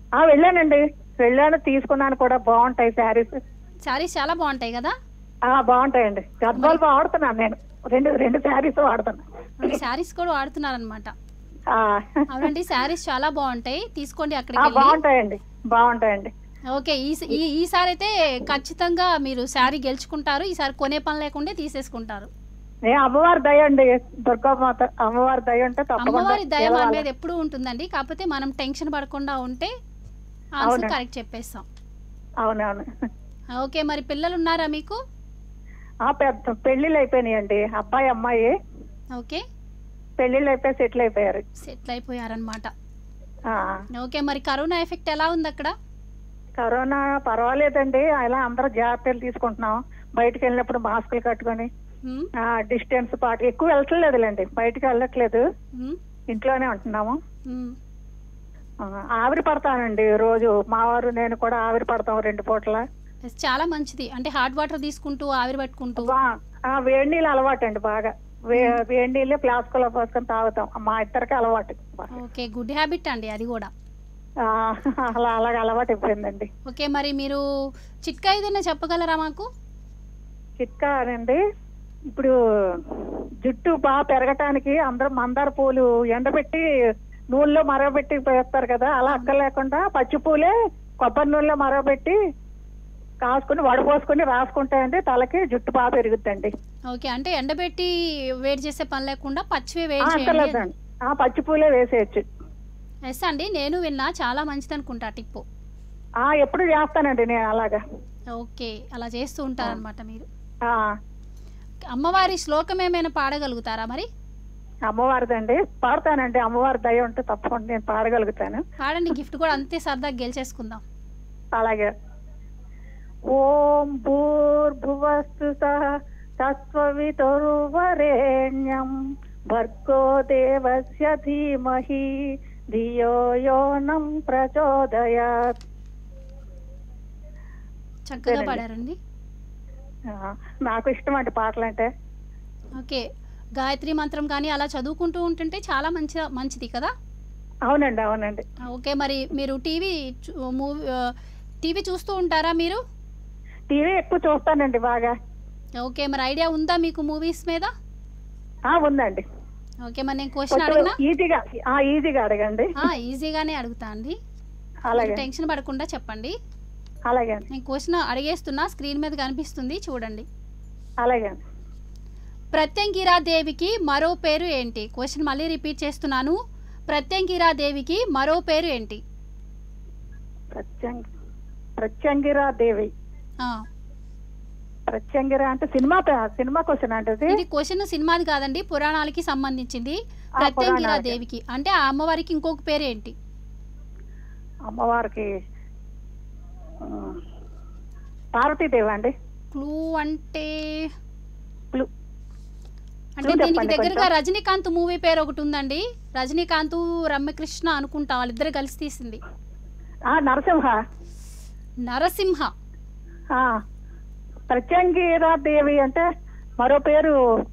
ఆ వెళ్ళానండి వెళ్ళాను తీసుకున్నాను కూడా బాగుంటాయి శారీస్ శారీస్ చాలా బాగుంటాయి కదా ఆ బాగుంటాయండి గద్వాలు వాడుతున్నాను నేను రెండు రెండు శారీస్ వాడుతున్నా శారీస్ కూడా వాడుతున్నారనమాట ఆ, అవునండి శారీస్ చాలా బాగుంటాయి తీసుకోండి ఆ, అక్కడికి వెళ్ళి బాగుంటాయండి బాగుంటాయండి ఓకే ఈ ఈ ఈసారి అయితే ఖచ్చితంగా మీరు శారీ గెలుచుకుంటారు ఈసారి కొనే పని లేకుండా తీసేసుకుంటారు ఏ అమ్మవారి దయ అండి దుర్గామాత అమ్మవారి దయ ఉంటే తప్పకుండా అమ్మవారి దయ మన గెలవాలి. మీద ఎప్పుడూ ఉంటుందండి కాకపోతే మనం టెన్షన్ పడకుండా ఉంటే ఆన్సర్ అవునా. కరెక్ట్ చెప్పేస్తాం అవునవును ఓకే మరి పిల్లలు ఉన్నారా మీకు ఆ పెద్ద పెళ్లిళ్ళు అయిపోయినాయండి అబ్బాయి అమ్మాయి ఓకే పెళ్లిళ్ళు అయిపోయి సెటిల్ అయిపోయారు సెటిల్ అయిపోయారనమాట ఆ, ఓకే మరి కరోనా ఎఫెక్ట్ ఎలా ఉంది అక్కడ కరోనా పర్వాలేదండి అలా అందరూ జాగ్రత్తలు తీసుకుంటున్నాం బయటకు వెళ్ళినప్పుడు మాస్కులు కట్టుకొని ఉమ్, ఆ, డిస్టెన్స్ పాటు ఎక్కువ వెళ్ళట్లేదులేండి బయటకు వెళ్ళట్లేదు ఉమ్, ఇంట్లోనే ఉంటున్నాము ఉమ్. ఆ, ఆవిరి పడతానండి రోజు మా వారు నేను కూడా ఆవిరి పడతాం రెండు పూటల ఎస్, చాలా మంచిది అంటే హాట్ వాటర్ తీసుకుంటూ ఆవిరి పట్టుకుంటూ బా- ఆ, వేడి నీళ్ళు అలవాటు అండి బాగా వే- వేడి నీళ్ళు ఫ్లాస్క్ లో పోసుకొని తాగుతాం మా ఇద్దరికి అలవాటు ఓకే గుడ్ హ్యాబిట్ అండి అది కూడా ఆ, అలా అలాగ అలవాటు అయిపోయిందండి ఓకే మరి మీరు చిట్కా ఏదైనా చెప్పగలరా మాకు చిట్కా అండి ఇప్పుడు జుట్టు బాగా పెరగటానికి అందరూ మందార పూలు ఎండబెట్టి నూనెలో మరగబెట్టి వేస్తారు కదా అలా అక్కర్లేకుండా పచ్చి పూలే కొబ్బరి నూనెలో మరగబెట్టి కాసుకుని వడపోసుకుని రాసుకుంటాయండి తలకి జుట్టు బాగా పెరుగుద్దండి ఓకే అంటే ఎండబెట్టి వేడి చేసే పని లేకుండా పచ్చివే వేడి చేయండి అక్కర్లేదండి ఆ పచ్చి పూలే వేసేయచ్చు ఎస్ అండి నేను విన్నా చాలా మంచిది అనుకుంటా టిప్పు ఆ ఎప్పుడు చేస్తానండి నేను అలాగా ఓకే అలా చేస్తూ ఉంటారనమాట మీరు ఆ అమ్మవారి శ్లోకం ఏమైనా పాడగలుగుతారా మరి అమ్మవారిదండి పాడతానండి అమ్మవారి దయ ఉంటే తప్పకుండా నేను పాడగలుగుతాను పాడండి గిఫ్ట్ కూడా అంతే సరదాగా గెలిచేసుకుందాం అలాగే ఓం భూర్భువస్తు సహ తత్వవితుర్వరేణ్యం భర్గో దేవస్య ధీమహి ధియో యోనం ప్రచోదయాత్ చక్కగా సరేనండి. పాడారండి ఆ, నాకు ఇష్టం అండి పాటలు అంటే ఓకే గాయత్రి మంత్రం కానీ అలా చదువుకుంటూ ఉంటుంటే చాలా మంచి మంచిది కదా అవునండి అవునండి ఓకే మరి మీరు టీవీ మూవీ టీవీ చూస్తూ ఉంటారా మీరు టీవీ ఎక్కువ చూస్తానండి బాగా ఓకే మరి ఐడియా ఉందా మీకు మూవీస్ మీద ఆ ఉందండి ఓకే మరి నేను క్వశ్చన్ కొంచెం అడిగినా ఈజీగా ఆ ఈజీగా అడగండి ఆ, ఈజీగానే అడుగుతా అండి అలాగే మీరు టెన్షన్ పడకుండా చెప్పండి అలాగే అండి నేను క్వశ్చన్ అడిగేస్తున్నా స్క్రీన్ మీద కనిపిస్తుంది చూడండి అలాగే అండి ప్రత్యంగిరా దేవికి మరో పేరు ఏంటి క్వశ్చన్ మళ్ళీ రిపీట్ చేస్తున్నాను ప్రత్యంగిరా దేవికి మరో పేరు ఏంటి ప్రత్యంగ ప్రత్యంగిరా దేవి ఆ, ప్రత్యంగిరా అంటే సినిమా పే- సినిమా క్వశ్చన్ అంటే ఇది ఇది క్వశ్చన్ సినిమాది కాదండి పురాణాలకి సంబంధించింది ఆ, ప్రత్యంగిరా పురాణాలకి. దేవికి అంటే ఆ అమ్మవారికి ఇంకొక పేరు ఏంటి అమ్మవారికి ఆ, పార్వతీదేవి అండి క్లూ అంటే క్లూ అంటే Clue దీనికి చెప్పండి దగ్గరగా కొంచెం. రజనీకాంత్ మూవీ పేరు ఒకటి ఉందండి రజనీకాంత్ రమ్యకృష్ణ అనుకుంటా వాళ్ళిద్దరు కలిసి తీసింది ఆ, నరసింహ నరసింహ ఆ, ప్రత్యంగిరా దేవి అంటే మరో పేరు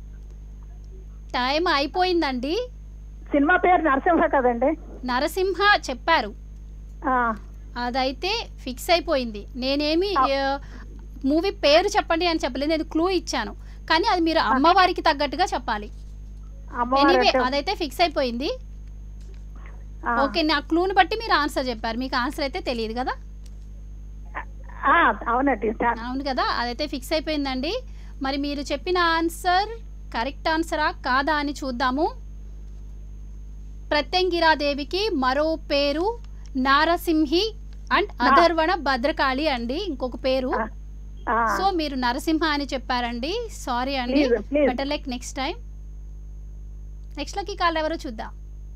టైం అయిపోయిందండి సినిమా పేరు నరసింహ కదండి నరసింహ చెప్పారు ఆ, అదైతే ఫిక్స్ అయిపోయింది నేనేమి మూవీ పేరు చెప్పండి అని చెప్పలేదు నేను క్లూ ఇచ్చాను కానీ అది మీరు అమ్మవారికి తగ్గట్టుగా చెప్పాలి అమ్మవారు ఎనీవే అంటే- అదైతే ఫిక్స్ అయిపోయింది ఆ, ఓకే నా క్లూని బట్టి మీరు ఆన్సర్ చెప్పారు మీకు ఆన్సర్ అయితే తెలియదు కదా ఆ, అవునండి దా- అవును కదా అదైతే ఫిక్స్ అయిపోయిందండి మరి మీరు చెప్పిన ఆన్సర్ కరెక్ట్ ఆన్సరా కాదా అని చూద్దాము ప్రత్యంగిరాదేవికి మరో పేరు నారసింహి అండ్ అధర్వణ భద్రకాళి అండి ఇంకొక పేరు ఆ, ఆ, సో మీరు నరసింహ అని చెప్పారండి సారీ అండి Please, please. Better luck next time next lucky call ఎవరో చూద్దాం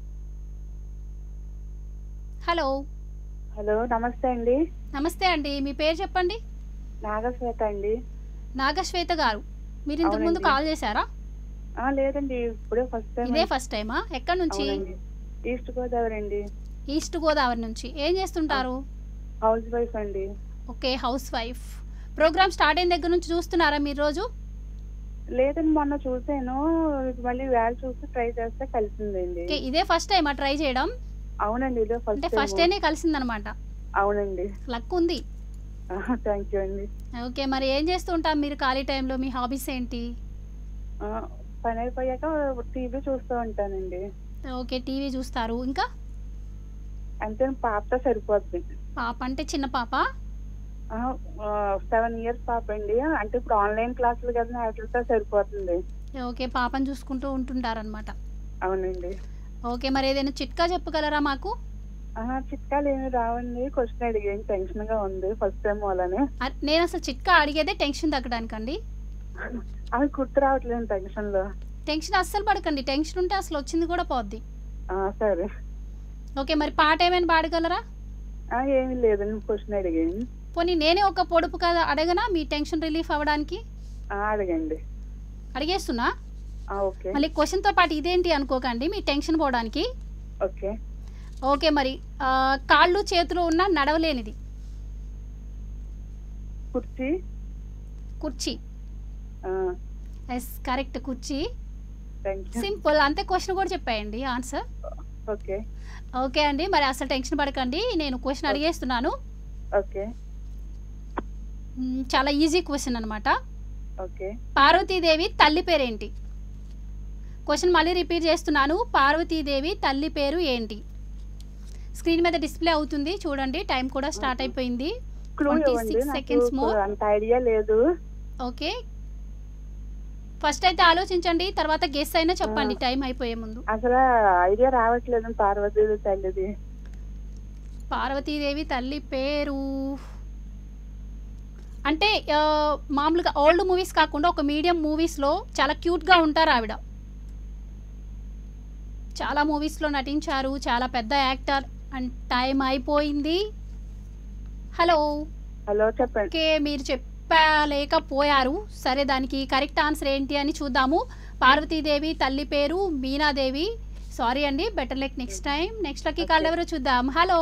హలో హలో నమస్తే అండి నమస్తే అండి మీ పేరు చెప్పండి నాగశ్వేత అండి నాగశ్వేత గారు మీరు ఇంతకు ముందు అవునండి. కాల్ చేశారా ఆ, లేదండి ఇప్పుడే ఫస్ట్ టైం ఇదే ఫస్ట్ టైమా ఎక్కడి నుంచి అవునండి ఈస్ట్ గోదావరి అండి ఈస్ట్ గోదావరి నుంచి ఏం చేస్తుంటారు హౌస్ వైఫ్ అండి okay housewife programme start అయిన దగ్గర నుంచి చూస్తున్నారా మీరు రోజు లేదండి మొన్న చూసాను మళ్ళీ వేళ చూసి ట్రై చేస్తే కలిసిందండి ఓకే ఇదే ఫస్ట్ టైమా ట్రై చేయడం అవునండి ఇదే అంటే ఫస్ట్ ఫస్ట్ టైమే కలిసిందనమాట అవునండి లక్ ఉంది థ్యాంక్ యూ అండి ఓకే మరి ఏం చేస్తూ ఉంటారు మీరు ఖాళీ టైంలో మీ హాబీస్ ఏంటి ఆ, పని అయిపోయాక టీవీ చూస్తూ ఉంటానండి ఓకే టీవీ చూస్తారు ఇంకా అంతే పాపతో సరిపోద్ది పాప అంటే చిన్న పాప సెవెన్ ఇయర్స్ పాప అండి అంటే ఇప్పుడు ఆన్లైన్ క్లాసులు కదా వాటితో సరిపోతుంది ఓకే పాపను చూసుకుంటూ ఉంటుంటారనమాట అవునండి ఓకే మరి ఏదైనా చిట్కా చెప్పగలరా మాకు ఆహా, చిట్కాలు ఏమి రావండి క్వశ్చన్ అడిగాను టెన్షన్ గా ఉంది ఫస్ట్ టైం అలానే అ- నేను అసలు చిట్కా అడిగేదే టెన్షన్ తగ్గడానికండి అవి గుర్తు రావట్లేదు టెన్షన్ లో టెన్షన్ అస్సలు పడకండి టెన్షన్ ఉంటే అసలు వచ్చింది కూడా పోద్ది ఆ, సరే ఓకే మరి పాట ఏమైనా పాడగలరా ఆ, ఏమీ లేదండి క్వశ్చన్ అడిగాను పోనీ నేనే ఒక పొడుపు కదా అడగనా మీ టెన్షన్ రిలీఫ్ అవ్వడానికి ఆ, అడగండి అడిగేస్తున్నా ఆ, ఓకే మళ్ళీ క్వశ్చన్తో పాటు ఇదేంటి అనుకోకండి మీ టెన్షన్ పోవడానికి ఓకే ఓకే మరి ఆ, కాళ్ళు చేతులు ఉన్న నడవలేనిది కుర్చీ కుర్చీ ఎస్ కరెక్ట్ కుర్చీ థ్యాంక్ యూ సింపుల్ అంతే క్వశ్చన్ కూడా చెప్పాయండి ఆన్సర్ ఓకే ఓకే అండి మరి అసలు టెన్షన్ పడకండి నేను క్వశ్చన్ అడిగేస్తున్నాను ఓకే మ్, చాలా ఈజీ క్వశ్చన్ అనమాట ఓకే పార్వతీదేవి తల్లి పేరేంటి క్వశ్చన్ మళ్ళీ రిపీట్ చేస్తున్నాను పార్వతీదేవి తల్లి పేరు ఏంటి స్క్రీన్ మీద డిస్ప్లే అవుతుంది చూడండి టైం కూడా స్టార్ట్ అయిపోయింది క్లూ 26 ఇవ్వండి seconds more. నాకు అంత ఐడియా లేదు ఓకే ఫస్ట్ అయితే ఆలోచించండి తర్వాత గెస్ అయినా చెప్పండి టైం అయిపోయే ముందు అసలు ఐడియా రావట్లేదు పార్వతీ తల్లిది పార్వతీదేవి తల్లి పేరు అంటే ఆ, మామూలుగా ఓల్డ్ మూవీస్ కాకుండా ఒక మీడియం మూవీస్లో చాలా క్యూట్గా ఉంటారు ఆవిడ చాలా మూవీస్లో నటించారు చాలా పెద్ద యాక్టర్ అండ్ టైం అయిపోయింది హలో హలో చెప్పండి ఓకే మీరు చెప్పలేకపోయారు సరే దానికి కరెక్ట్ ఆన్సర్ ఏంటి అని చూద్దాము పార్వతీదేవి తల్లి పేరు మీనాదేవి సారీ అండి better luck next time next lucky call ఎవరో చూద్దాం హలో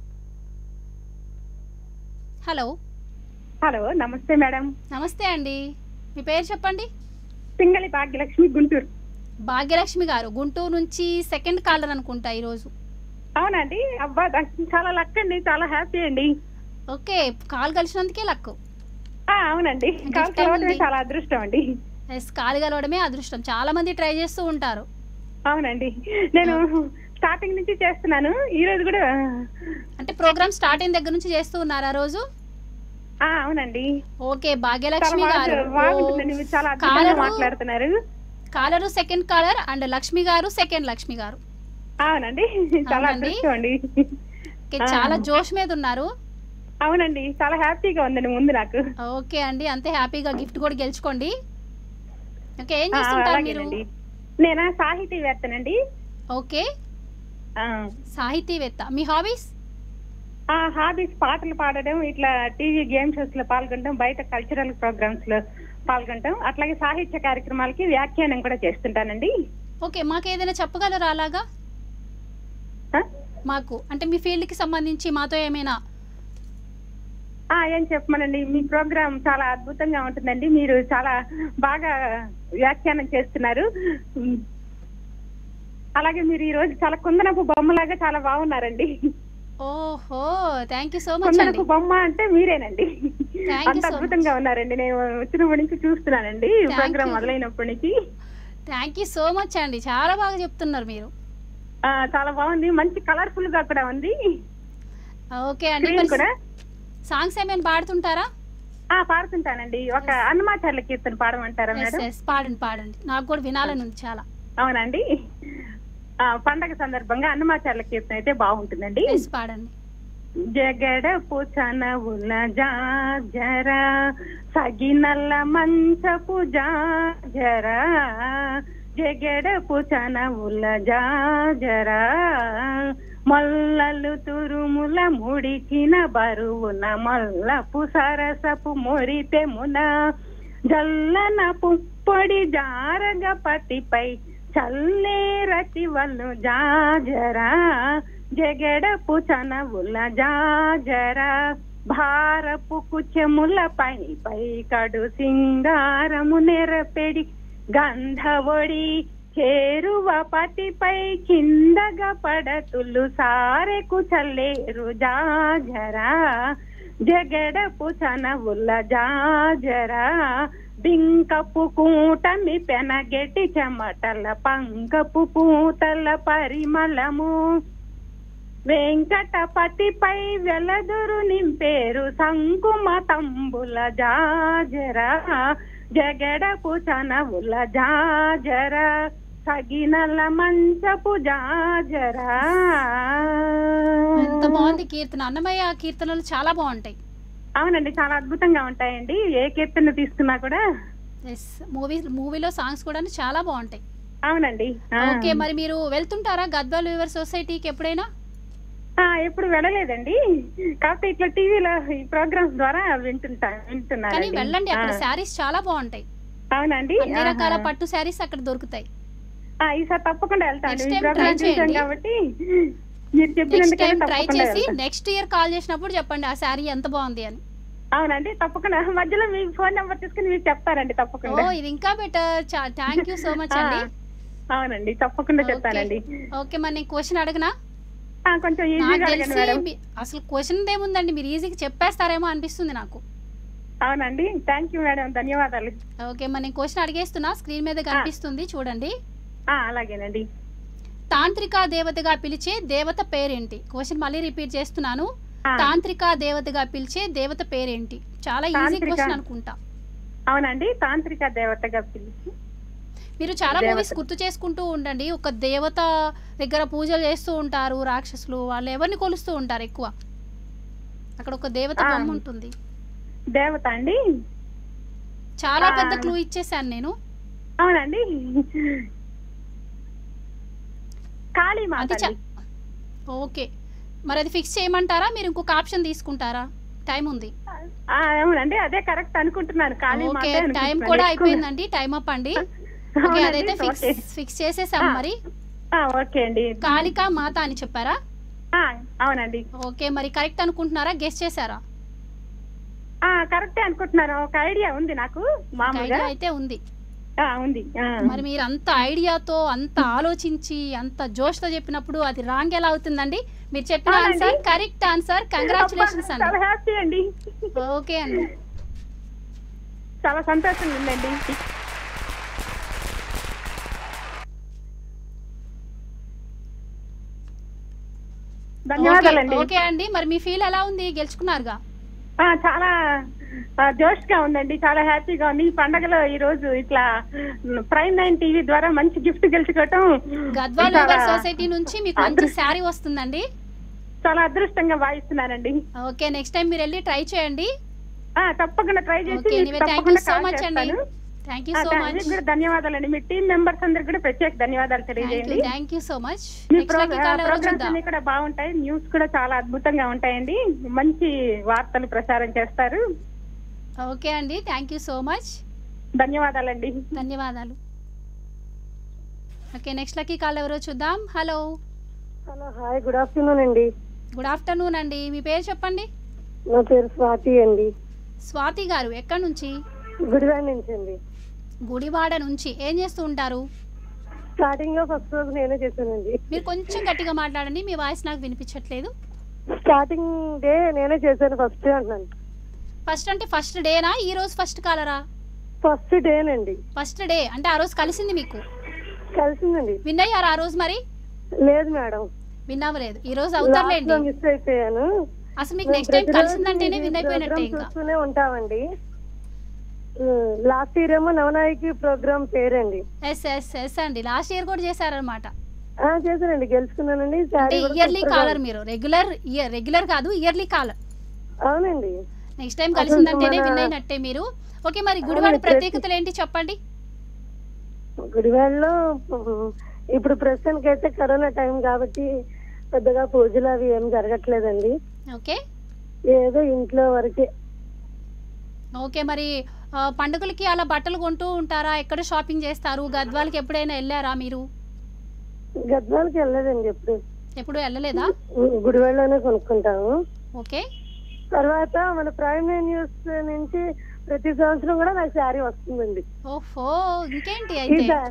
హలో హలో నమస్తే మేడం నమస్తే అండి మీ పేరు చెప్పండి సింగళి భాగ్యలక్ష్మి గుంటూరు భాగ్యలక్ష్మి గారు గుంటూరు నుంచి సెకండ్ కాలర్ అనుకుంటా ఈరోజు అవునండి అబ్బా నాకు చాలా లక్ అండి చాలా హ్యాపీ అండి ఓకే కాల్ కలిసినందుకే లక్కు ఆ, అవునండి కాల్ Gift కలవడమే ఏముంది? చాలా అదృష్టం అండి ఎస్ కాల్ కలవడమే అదృష్టం చాలా మంది ట్రై చేస్తూ ఉంటారు అవునండి నేను స్టార్టింగ్ నుంచి చేస్తున్నాను ఈ రోజు కూడా అంటే ప్రోగ్రామ్ స్టార్ట్ అయిన దగ్గర నుంచి చేస్తూ ఉన్నారా రోజు ఆ, అవునండి ఓకే చాలా భాగ్యలక్ష్మి బాగా గారు బాగుంటుందండి మీరు చాలా అద్భుతంగా కాలరు- మాట్లాడుతున్నారు caller second caller and Lakshmi garu second Lakshmi గారు అవునండి చాలా అవునండి. అదృష్టం అండి ఓకే ఆ. చాలా జోష్ మీద ఉన్నారు అవునండి చాలా హ్యాపీగా ఉందండి ముందు నాకు ఓకే అండి అంతే హ్యాపీగా గిఫ్ట్ కూడా గెలుచుకోండి ఓకే ఏం ఆ, చేస్తుంటారు మీరు అలాగేనండి నేనా సాహితీవేత్తనండి ఓకే ఆ, సాహితీవేత్త మీ హాబీస్ ఆ హాబీస్ పాటలు పాడడం ఇట్లా టీవీ గేమ్ షోస్ లో పాల్గొనడం బయట కల్చరల్ ప్రోగ్రామ్స్ లో పాల్గొనడం అట్లాగే సాహిత్య కార్యక్రమాలకి వ్యాఖ్యానం కూడా చేస్తుంటానండి ఓకే మాకు ఏదైనా చెప్పగలరా అలాగా ఆ? మాకు అంటే మీ ఫీల్డ్ కి సంబంధించి మాతో ఏమైనా ఆ, ఏం చెప్పమనండి మీ ప్రోగ్రామ్ చాలా అద్భుతంగా ఉంటుందండి మీరు చాలా బాగా వ్యాఖ్యానం చేస్తున్నారు ఉమ్. అలాగే మీరు ఈ రోజు చాలా కుందనపు బొమ్మలాగా చాలా బాగున్నారండి ఓహో థ్యాంక్ యూ సో మచ్ అండి కుందనపు బొమ్మ అంటే మీరేనండి Thank you అంత so అద్భుతంగా ఉన్నారండి నేను వచ్చినప్పటి నుంచి చూస్తున్నానండి Thank ప్రోగ్రామ్ you. మొదలైనప్పటి నుంచి థ్యాంక్ యూ సో మచ్ అండి చాలా బాగా చెప్తున్నారు మీరు ఆ, చాలా బాగుంది మంచి కలర్ఫుల్ గా కూడా ఉంది ఓకే అండి స్క్రీన్ మరి కూడా సాంగ్స్ ఏమైనా పాడుతుంటారా ఆ పాడుతుంటానండి ఒక అన్నమాచార్ల కీర్తన పాడమంటారా ఎస్ మేడం ఎస్ పాడండి పాడండి నాకు కూడా వినాలని ఉంది చాలా అవునండి ఆ, పండగ సందర్భంగా అన్నమాచార్ల కీర్తన అయితే బాగుంటుందండి ఎస్ పాడండి జగడపు చనవుల జాజరా సగినల్ల మంచపు జాజరా జగడపు చనవుల జాజరా మల్లలు తురుముల ముడిచిన బరువున మల్లపు సరసపు మొరిపెమున జల్లన పుప్పొడి జారగ పతిపై చల్లే రతివల్లు జాజరా జగడపు చనవుల జాజరా భారపు కుచెముల పై పై కడు సింగారము నెరపెడి గంధవొడి చేరువ పతిపై కిందగా పడతులు సారెకు చల్లేరు జాజరా జగడపు చనవుల జాజరా బింకపు కూటమి పెనగెటి చెమటల పంకపు పూతల పరిమళము వెంకటపతిపై వెలదురు నింపేరు సంకుమ తంబుల జాజరా జగడపు చనవుల జాజరా సగినల మంచపు జాజరా ఎంత బాగుంది కీర్తన అన్నమయ్య కీర్తనలు చాలా బాగుంటాయి అవునండి చాలా అద్భుతంగా ఉంటాయండి ఏ కీర్తన తీసుకున్నా కూడా ఎస్ మూవీ మూవీలో సాంగ్స్ కూడా చాలా బాగుంటాయి అవునండి ఆ. ఓకే మరి మీరు వెళ్తుంటారా గద్వాల్ వ్యూవర్ సొసైటీకి ఎప్పుడైనా ఆ, ఎప్పుడు వెళ్ళలేదండి కాకపోతే ఇట్లా టీవీలో ఈ ప్రోగ్రామ్స్ ద్వారా వింటుంటా కానీ వింటున్నాను వెళ్ళండి అక్కడ శారీస్ చాలా బాగుంటాయి అవునండి అన్ని రకాల ఆహా. పట్టు శారీస్ అక్కడ దొరుకుతాయి ఆ, ఈసారి తప్పకుండా వెళ్తాను Next ఈ time ప్రోగ్రామ్ try చూసాం చేయండి. కాబట్టి మీరు నెక్స్ట్ చెప్పినందుకైనా టైం ట్రై తప్పకుండా చేసి వెళ్తాను. నెక్స్ట్ ఇయర్ కాల్ చేసినప్పుడు చెప్పండి ఆ శారీ ఎంత బాగుంది అని అవునండి తప్పకుండా మధ్యలో మీ ఫోన్ నెంబర్ తీసుకుని మీరు చెప్తారండి ఓ తప్పకుండా ఇది ఇంకా better thank you so much అండి ఆ, అవునండి తప్పకుండా చెప్తానండి ఓకే మరి నేను క్వశ్చన్ అడగనా ఆ, కొంచెం నాకు ఈజీగా అడగండి తెలిసి మేడం మీ- అసలు క్వశ్చన్ ఏముందండి మీరు ఈజీగా చెప్పేస్తారేమో అనిపిస్తుంది నాకు అవునండి థ్యాంక్ యూ మేడం ధన్యవాదాలు ఓకే మరి నేను క్వశ్చన్ అడిగేస్తున్నా స్క్రీన్ మీద కనిపిస్తుంది చూడండి ఆ, అలాగేనండి తాంత్రిక దేవతగా పిలిచే దేవత పేరేంటి క్వశ్చన్ మళ్ళీ రిపీట్ చేస్తున్నాను ఆ, తాంత్రిక దేవతగా పిలిచే దేవత పేరేంటి చాలా ఈజీ తాంత్రిక. క్వశ్చన్ అనుకుంటా అవునండి తాంత్రిక దేవతగా పిలిచి మీరు చాలా దేవత. మూవీస్ గుర్తు చేసుకుంటూ ఉండండి ఒక దేవత దగ్గర పూజలు చేస్తూ ఉంటారు రాక్షసులు వాళ్ళు ఎవరిని కొలుస్తూ ఉంటారు ఎక్కువ అక్కడ ఒక దేవత ఆ. బొమ్మ ఉంటుంది దేవత అండి చాలా ఆ. పెద్ద క్లూ ఇచ్చేసాను నేను అవునండి కాళీమాత అది చ- అండి. ఓకే మరి అది ఫిక్స్ చేయమంటారా మీరు ఇంకొక ఆప్షన్ తీసుకుంటారా టైం ఉంది ఆ, అవునండి అదే కరెక్ట్ అనుకుంటున్నాను కాళీమాత ఓకే అనుకుంటున్నాను. టైం కూడా ఎక్కువ- అయిపోయిందండి టైం అప్ అండి ఓకే అవునండి, అదైతే ఫిక్స్ ఓకే. ఫిక్స్ చేసేసాం ఆ. మరి ఆ, ఓకే అండి కాళికా మాత అని చెప్పారా ఆ, అవునండి ఓకే మరి కరెక్ట్ అనుకుంటున్నారా గెస్ట్ చేశారా ఆ కరెక్టే అనుకుంటున్నాను ఒక ఐడియా ఉంది నాకు ఒక మామూలుగా ఐడియా అయితే ఉంది ఆ, ఉంది ఆ. మరి మీరు అంత ఐడియాతో అంత ఆలోచించి అంత జోష్తో చెప్పినప్పుడు అది రాంగ్ ఎలా అవుతుందండి మీరు చెప్పిన అవునండి. ఆన్సర్ కరెక్ట్ ఆన్సర్ కంగ్రాచులేషన్స్ అబ్బా, చాలా అండి హ్యాపీ అండి ఓకే అండి చాలా సంతోషంగా ఉందండి ధన్యవాదాలండి ఓకే అండి మరి మీ ఫీల్ ఎలా ఉంది గెలుచుకున్నారుగా ఆ, చాలా జోష్ గా ఉందండి చాలా హ్యాపీగా ఉంది ఈ పండగలో ఈ రోజు ఇట్లా ప్రైమ్ నైన్ టీవీ ద్వారా మంచి గిఫ్ట్ గెలుచుకోవటం గద్వాల్ చాలా- యువర్ సొసైటీ నుంచి మీకు మంచి అదృ- శారీ వస్తుందండి చాలా అదృష్టంగా భావిస్తున్నానండి ఓకే నెక్స్ట్ టైం మీరు వెళ్ళి ట్రై చేయండి ఆ, తప్పకుండా ట్రై చేసి ఓకే మీకు ఎనీవే థ్యాంక్ యూ తప్పకుండా సో కాల్ మచ్ అండి చేస్తాను. థ్యాంక్ యూ ఆ, సో థా- మచ్ మీకు కూడా ధన్యవాదాలండి మీ టీం మెంబర్స్ అందరికి కూడా ప్రత్యేక ధన్యవాదాలు థ్యాంక్ యూ తెలియజేయండి థ్యాంక్ యూ సో మచ్ మీ నెక్స్ట్ లక్కీ కాల్ ఎవరో ప్రోగ్రామ్స్ చూద్దాం అన్ని కూడా బాగుంటాయి న్యూస్ కూడా చాలా అద్భుతంగా ఉంటాయండి మంచి వార్తలు ప్రసారం చేస్తారు ఓకే అండి థ్యాంక్ యూ సో మచ్ ధన్యవాదాలండి ధన్యవాదాలు ఓకే నెక్స్ట్ లక్కీ కాల్ ఎవరో చూద్దాం hello hello hi good afternoon అండి గుడ్ ఆఫ్టర్నూన్ అండి మీ పేరు చెప్పండి నా పేరు స్వాతి అండి స్వాతి గారు ఎక్కడి నుంచి గుడివాడ నుంచి అండి గుడివాడ నుంచి ఏం చేస్తూ ఉంటారు స్టార్టింగ్ లో ఫస్ట్ రోజు నేనే చేశానండి మీరు కొంచెం గట్టిగా మాట్లాడండి మీ వాయిస్ నాకు వినిపించట్లేదు స్టార్టింగ్ డే నేనే చేశాను ఫస్ట్ అంటున్నాను ఫస్ట్ అంటే ఫస్ట్ డేనా ఈ రోజు ఫస్ట్ కాలరా ఫస్ట్ డేనండి ఫస్ట్ డే అంటే ఆ రోజు కలిసింది మీకు కలిసిందండి విన్ అయ్యారు ఆ రోజు మరి లేదు మేడం విన్ అవ్వలేదు ఈ రోజు లాస్ట్ అవుతారులేండి లో మిస్ అయిపోయాను అసలు మీకు నెక్స్ట్ టైం ప్రతిరోజు కలిసిందంటేనే ఈ విన్ అయిపోయినట్టే program ఇంకా చూస్తూనే ఉంటామండి లాస్ట్ ఇయర్ ఏమో నవనాయకి ప్రోగ్రామ్ పేరండి ఎస్ ఎస్ ఎస్ అండి లాస్ట్ ఇయర్ కూడా చేశారనమాట ఆ, చేశానండి గెలుచుకున్నానండి అంటే శారీ కూడా ఇయర్లీ super గా కాలర్ ఉంది. మీరు రెగ్యులర్ ఇయర్ రెగ్యులర్ కాదు ఇయర్లీ కాలర్ అవునండి నెక్స్ట్ టైం అసలు కలిసిందంటేనే మన- విన్ అయినట్టే మీరు ఓకే మరి గుడివాడ అవును, ప్రత్యేకతలు ఏంటి చెప్పండి గుడివాడలో ఉమ్, ఇప్పుడు ప్రస్తుతానికి అయితే కరోనా టైం కాబట్టి పెద్దగా పూజలు అవి ఏం జరగట్లేదండి ఓకే ఏదో ఇంట్లో వరకే ఓకే మరి ఆ, పండుగలకి అలా బట్టలు కొంటూ ఉంటారా ఎక్కడ షాపింగ్ చేస్తారు గద్వాలకి ఎప్పుడైనా వెళ్ళారా మీరు గద్వాలకి వెళ్ళలేదండి ఎప్పుడు ఎప్పుడు వెళ్ళలేదా ఉమ్, గుడివాడలోనే కొనుక్కుంటాము ఓకే తర్వాత మన ప్రైమ్ న్యూస్ నుంచి ప్రతి సంవత్సరం కూడా నాకు శారీ వస్తుందండి ఓహో ఇంకేంటి ఈ అయితే సా-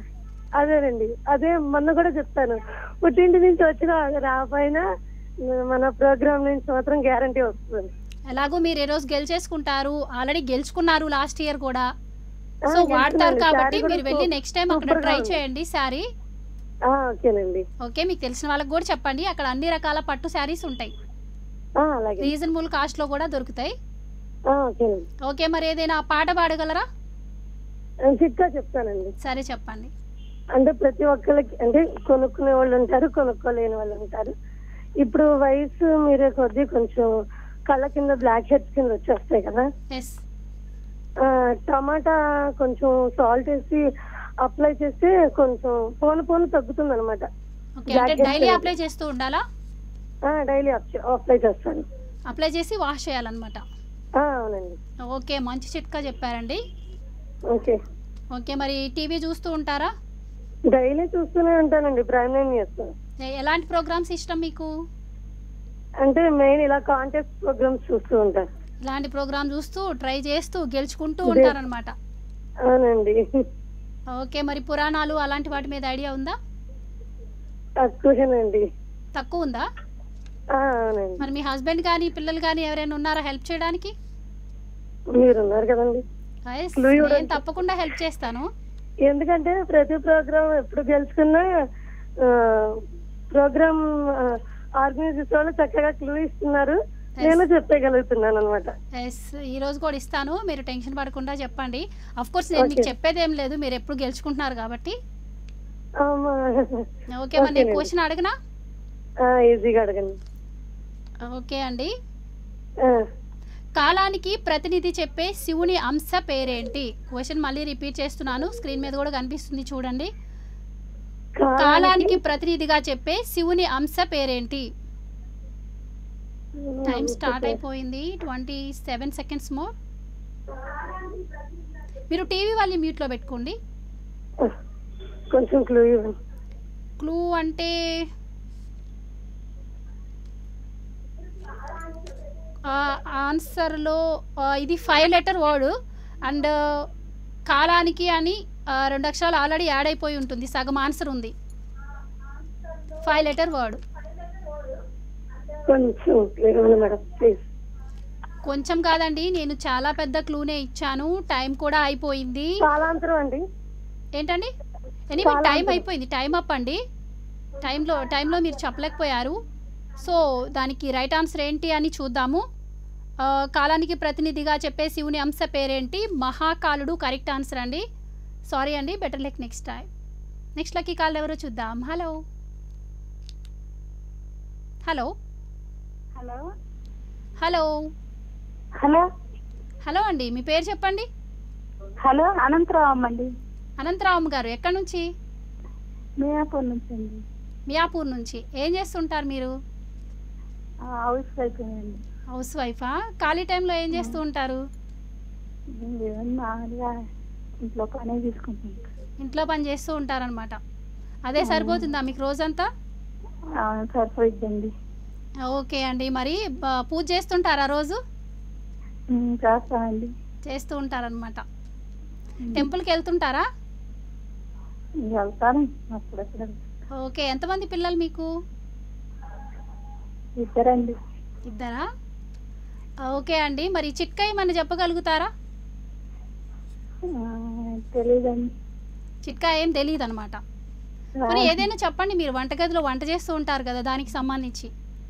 అదేనండి అదే మొన్న కూడా చెప్తాను పుట్టింటి నుంచి వచ్చిన రాపోయినా మన ప్రోగ్రామ్ నుంచి మాత్రం గ్యారంటీ వస్తుంది ఎలాగో మీరు ఈ రోజు గెలిచేసుకుంటారు ఆల్రెడీ గెలుచుకున్నారు లాస్ట్ ఇయర్ కూడా ఆ, సో వాడతారు గెలుచుకున్నాను. కాబట్టి శారీ కూడా మీరు వెళ్ళి సూ- నెక్స్ట్ టైం అక్కడ సూపర్గా ట్రై ఉంది. చేయండి శారీ ఆ, ఓకేనండి ఓకే మీకు తెలిసిన వాళ్ళకి కూడా చెప్పండి అక్కడ అన్ని రకాల పట్టు శారీస్ ఉంటాయి ఆ, అలాగే రీజనబుల్ కాస్ట్ లో కూడా దొరుకుతాయి ఆ, ఓకేనండి ఓకే మరి ఏదైనా పాట పాడగలరా చిట్కా చెప్తానండి సరే చెప్పండి అంటే ప్రతి ఒక్కరికి అంటే కొనుక్కునే వాళ్ళు ఉంటారు కొనుక్కోలేని వాళ్ళు ఉంటారు ఇప్పుడు వయసు మీరే కొద్దీ కొంచెం కళ్ళ కింద బ్లాక్ హెడ్స్ కింద వచ్చేస్తాయి కదా ఎస్ ఆ, టమాటా కొంచెం సాల్ట్ వేసి అప్లై చేస్తే కొంచెం పోను పోను తగ్గుతుంది అనమాట ఓకే అంటే Black డైలీ heads అప్లై చేస్తూ ఉండాలా డైలీ అప్లై చేస్తాను అప్లై చేసి వాష్ చేయాలన్నమాట ఆ, అవునండి ఓకే మంచి చిట్కా చెప్పారండి ఓకే ఓకే మరి టీవీ చూస్తూ ఉంటారా డైలీ చూస్తూనే ఉంటానండి ప్రైమ్ నైన్ చేస్తాను ఎ- ఎలాంటి ప్రోగ్రామ్స్ ఇష్టం మీకు అంటే మెయిన్ ఇలా కాంటెస్ట్ ప్రోగ్రామ్స్ చూస్తూ ఉంటాను ఇలాంటి ప్రోగ్రామ్ చూస్తూ ట్రై చేస్తూ గెలుచుకుంటూ ఇదే. ఉంటారనమాట అవునండి ఓకే మరి పురాణాలు అలాంటి వాటి మీద ఐడియా ఉందా తక్కువేనండి తక్కువ ఉందా ఆ, అవునండి మరి మీ హస్బెండ్ కానీ పిల్లలు కానీ ఎవరైనా ఉన్నారా హెల్ప్ చేయడానికి మీరున్నారు కదండి Yes, Clue ఇవ్వడానికి. నేను తప్పకుండా హెల్ప్ చేస్తాను ఎందుకంటే ప్రతి ప్రోగ్రామ్ ఎప్పుడు గెలుచుకున్నా ప్రోగ్రామ్ ఆర్గనైజ్ చేసే వాళ్ళు చక్కగా క్లూ ఇస్తున్నారు నేను చెప్పగలుగుతున్నాను అనమాట ఎస్ ఈ రోజు కూడా ఇస్తాను మీరు టెన్షన్ పడకుండా చెప్పండి అఫ్ కోర్స్ నేను మీకు Okay. చెప్పేది ఏం లేదు మీరు ఎప్పుడు గెలుచుకుంటున్నారు కాబట్టి ఓకే మరి నేను Okay, క్వశ్చన్ అడగనా ఈజీగా అడగండి ఓకే అండి ఆ, కాలానికి ప్రతినిధి చెప్పే శివుని అంశ పేరేంటి క్వశ్చన్ మళ్ళీ రిపీట్ చేస్తున్నాను స్క్రీన్ మీద కూడా కనిపిస్తుంది చూడండి కాలానికి ప్రతినిధిగా చెప్పే శివుని అంశ పేరేంటి టైం స్టార్ట్ అయిపోయింది ట్వంటీ సెవెన్ సెకండ్స్ మోర్ మీరు టీవీ వాళ్ళని మ్యూట్లో పెట్టుకోండి కొంచెం క్లూ ఇవ్వండి క్లూ అంటే ఆన్సర్లో ఇది ఫైవ్ లెటర్ వర్డ్ అండ్ కాలానికి అని ఆ, రెండు అక్షరాలు ఆల్రెడీ యాడ్ అయిపోయి ఉంటుంది సగం ఆన్సర్ ఉంది ఫైవ్ లెటర్ వర్డ్ కొంచెం క్లూ ఇవ్వండి మేడం ప్లీజ్ కొంచెం కాదండి నేను చాలా పెద్ద క్లూనే ఇచ్చాను టైం కూడా అయిపోయింది కాలాంతరం అండి ఏంటండి ఎనీ చాలా టైం ఉంటుంది. అయిపోయింది టైం అప్ అండి టైంలో టైంలో మీరు చెప్పలేకపోయారు సో దానికి రైట్ ఆన్సర్ ఏంటి అని చూద్దాము ఆ, కాలానికి ప్రతినిధిగా చెప్పే శివుని అంశ పేరేంటి మహాకాలుడు కరెక్ట్ ఆన్సర్ అండి సారీ అండి better luck next time next lucky call ఎవరో చూద్దాం hello hello hello hello hello hello అండి మీ పేరు చెప్పండి హలో అనంతరావు అండి అనంతరావు గారు ఎక్కడి నుంచి మియాపూర్ నుంచి అండి మియాపూర్ నుంచి ఏం చేస్తుంటారు మీరు హౌస్ వైఫ్ అండి హౌస్ వైఫా ఖాళీ టైంలో ఏం చేస్తూ ఉంటారు ఏమన్నా మామూలుగా ఇంట్లో పనే తీసుకుంటాను ఇంట్లో పని చేస్తూ ఉంటారనమాట అదే సరిపోతుందా మీకు రోజంతా సరిపోయిద్దండి ఓకే అండి మరి బ- పూజ చేస్తుంటారా రోజు ఉమ్, చేస్తానండి చేస్తూ ఉంటారనమాట టెంపుల్కి వెళ్తుంటారా వెళ్తాను అప్పుడప్పుడు ఓకే ఎంతమంది పిల్లలు మీకు ఇద్దరండి ఇద్దరా ఓకే అండి మరి చిట్కా ఏమన్నా చెప్పగలుగుతారా ఆ, తెలీదండి చిట్కా ఏం తెలియదు అనమాట మరి ఏదైనా చెప్పండి మీరు వంటగదిలో వంట చేస్తూ ఉంటారు కదా దానికి సంబంధించి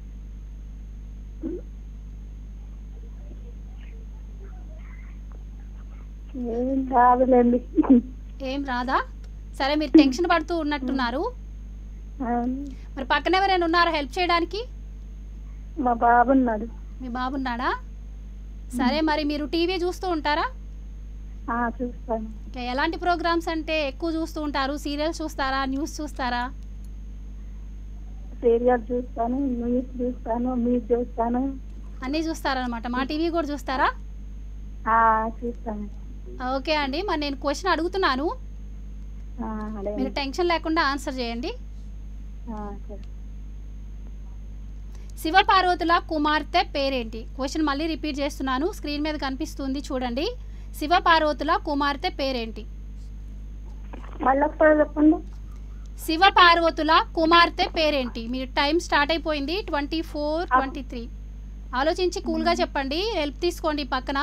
ఏం కాదులేండి ఏం రాదా సరే మీరు టెన్షన్ పడుతూ ఉన్నట్టున్నారు అవును. మరి పక్కన ఎవరైనా ఉన్నారా హెల్ప్ చేయడానికి మా బాబు ఉన్నాడు మీ బాబున్నాడా సరే మరి మీరు టీవీ చూస్తూ ఉంటారా ఆ, చూస్తాను ఓకే, ఎలాంటి ప్రోగ్రామ్స్ అంటే ఎక్కువ చూస్తూ ఉంటారు సీరియల్స్ చూస్తారా న్యూస్ చూస్తారా సీరియల్ చూస్తాను న్యూస్ చూస్తాను మీరు చూస్తాను అన్నీ చూస్తారనమాట మా టీవీ కూడా చూస్తారా ఆ, చూస్తాను ఓకే అండి మరి నేను క్వశ్చన్ అడుగుతున్నాను ఆ, అదే. మీరు టెన్షన్ లేకుండా ఆన్సర్ చేయండి ఆ, సరే. శివపార్వతుల కుమార్తె పేరేంటి క్వశ్చన్ మళ్ళీ రిపీట్ చేస్తున్నాను స్క్రీన్ మీద కనిపిస్తుంది చూడండి శివపార్వతుల కుమార్తె పేరేంటి మళ్ళీ ఒకసారి చెప్పండి శివ పార్వతుల కుమార్తె పేరేంటి మీరు టైం స్టార్ట్ అయిపోయింది ట్వంటీ ఫోర్ ట్వంటీ త్రీ ఆలోచించి కూల్గా చెప్పండి హెల్ప్ తీసుకోండి పక్కన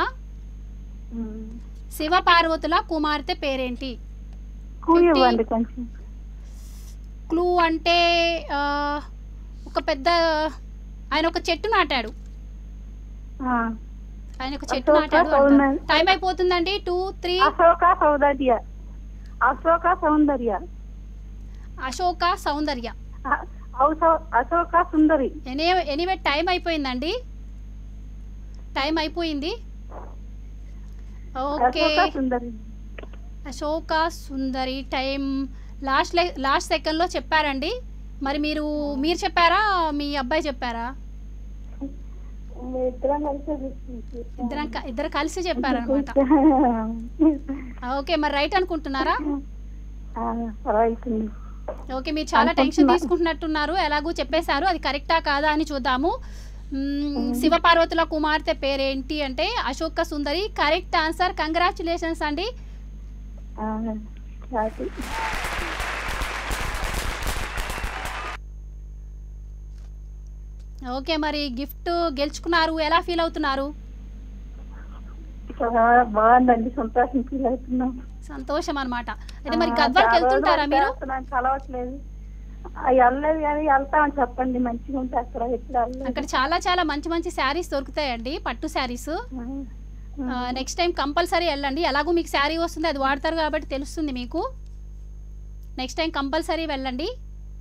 శివ పార్వతుల కుమార్తె పేరేంటి కూ Fifty. ఇవ్వండి కొంచెం క్లూ అంటే ఆ, ఒక పెద్ద ఆయన ఒక చెట్టు నాటాడు ఆ. ఆయన ఒక చెట్టు అశోక నాటాడు సౌందర్య. అంటారు. టైం అయిపోతుందండి టూ త్రీ అశోక సౌందర్య అశోక సౌందర్య అశోక సౌందర్య అ- ఔస- Ashoka Sundari any anyway time అయిపోయిందండి టైం అయిపోయింది okay Ashoka Sundari Ashoka Sundari time last లే లాస్ట్ సెకండ్లో చెప్పారండి మరి మీరు మీరు చెప్పారా మీ అబ్బాయి చెప్పారా మీ ఇద్దరం కలిసి ఇద్దరం క- ఇద్దరు కలిసి చెప్పారనమాట ఓకే మరి రైట్ అనుకుంటున్నారా ఆ, రైతుంది ఓకే మీరు చాలా టెన్షన్ అనుకుంటున్నా. తీసుకుంటున్నట్టున్నారు ఎలాగూ చెప్పేశారు అది కరెక్టా కాదా అని చూద్దాము మ్మ్, శివపార్వతుల కుమార్తె పేరేంటి అంటే Ashoka Sundari correct answer congratulations అండి ఆ, అది. ఓకే మరి గిఫ్ట్ గెలుచుకున్నారు ఎలా ఫీల్ అవుతున్నారు చాలా బాగుందండి సంతోషం ఫీల్ అవుతున్నాం సంతోషం అన్నమాట అయితే మరి ఆ, గద్వాల్కి చాలా వెళ్తుంటారా రోజులు మీరు చేస్తున్నాం, కలవట్లేదు ఆ, వెళ్ళలేదు కానీ వెళ్తామని చెప్పండి మంచిగా ఉంటే అక్కడ ఎక్కడ వెళ్ళలేదు. అక్కడ చాలా చాలా మంచి మంచి శారీస్ దొరుకుతాయండి పట్టు శారీస్ ఆ, నెక్స్ట్ టైం కంపల్సరీ వెళ్ళండి ఎలాగో మీకు శారీ వస్తుంది అది వాడతారు కాబట్టి తెలుస్తుంది మీకు నెక్స్ట్ టైం కంపల్సరీ వెళ్ళండి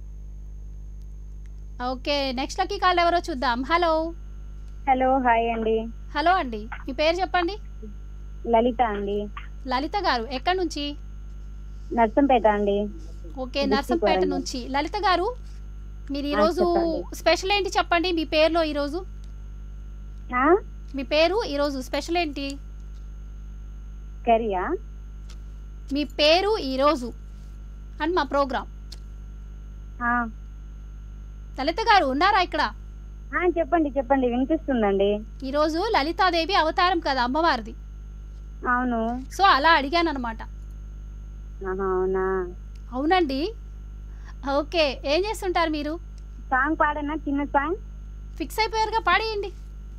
ఓకే నెక్స్ట్ లక్కీ కాల్ ఎవరో చూద్దాం హలో హలో హాయ్ అండి హలో అండి మీ పేరు చెప్పండి లలిత అండి లలిత గారు ఎక్కడి నుంచి నర్సంపేట అండి ఓకే District నర్సంపేట వరంగల్. నుంచి లలిత గారు మీరు ఆ, ఈరోజు చెప్పండి. స్పెషల్ ఏంటి చెప్పండి మీ పేరులో ఈరోజు ఆ? మీ పేరు ఈరోజు స్పెషల్ ఏంటి కర్రీయా మీ పేరు ఈరోజు అండ్ మా ప్రోగ్రామ్ ఆ. లలిత గారు ఉన్నారా ఇక్కడ ఆ, చెప్పండి చెప్పండి వినిపిస్తుందండి ఈరోజు లలితాదేవి అవతారం కదా అమ్మవారిది అవును సో అలా అడిగాను అనమాట ఆహా, అవునా అవునండి ఓకే ఏం చేస్తుంటారు మీరు సాంగ్ పాడనా చిన్న సాంగ్ ఫిక్స్ అయిపోయారుగా పాడేయండి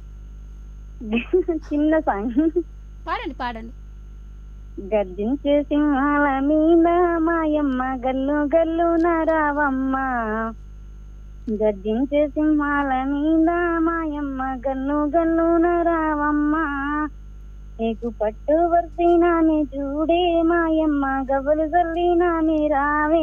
చిన్న సాంగ్ పాడండి పాడండి గర్జించే సింహాల మీద మాయమ్మ గల్లు గల్లు నరావమ్మ గర్జించే సింహాల మీద మాయమ్మ గల్లు గల్లు నరావమ్మ నీకు పట్టు వర్సినాని చూడే మాయమ్మ గబలు జల్లినాని రావే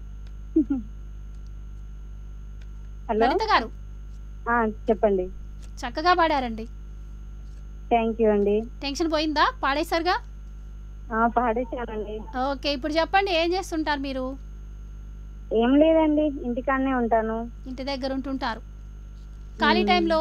హలో లలిత గారు ఆ, చెప్పండి చక్కగా పాడారండి థ్యాంక్ యూ అండి టెన్షన్ పోయిందా పాడేశారుగా ఆ, పాడేశానండి ఓకే ఇప్పుడు చెప్పండి ఏం చేస్తుంటారు మీరు ఏం లేదండి ఇంటికాడనే ఉంటాను ఇంటి దగ్గర ఉంటుంటారు ఖాళీ మ్మ్. టైంలో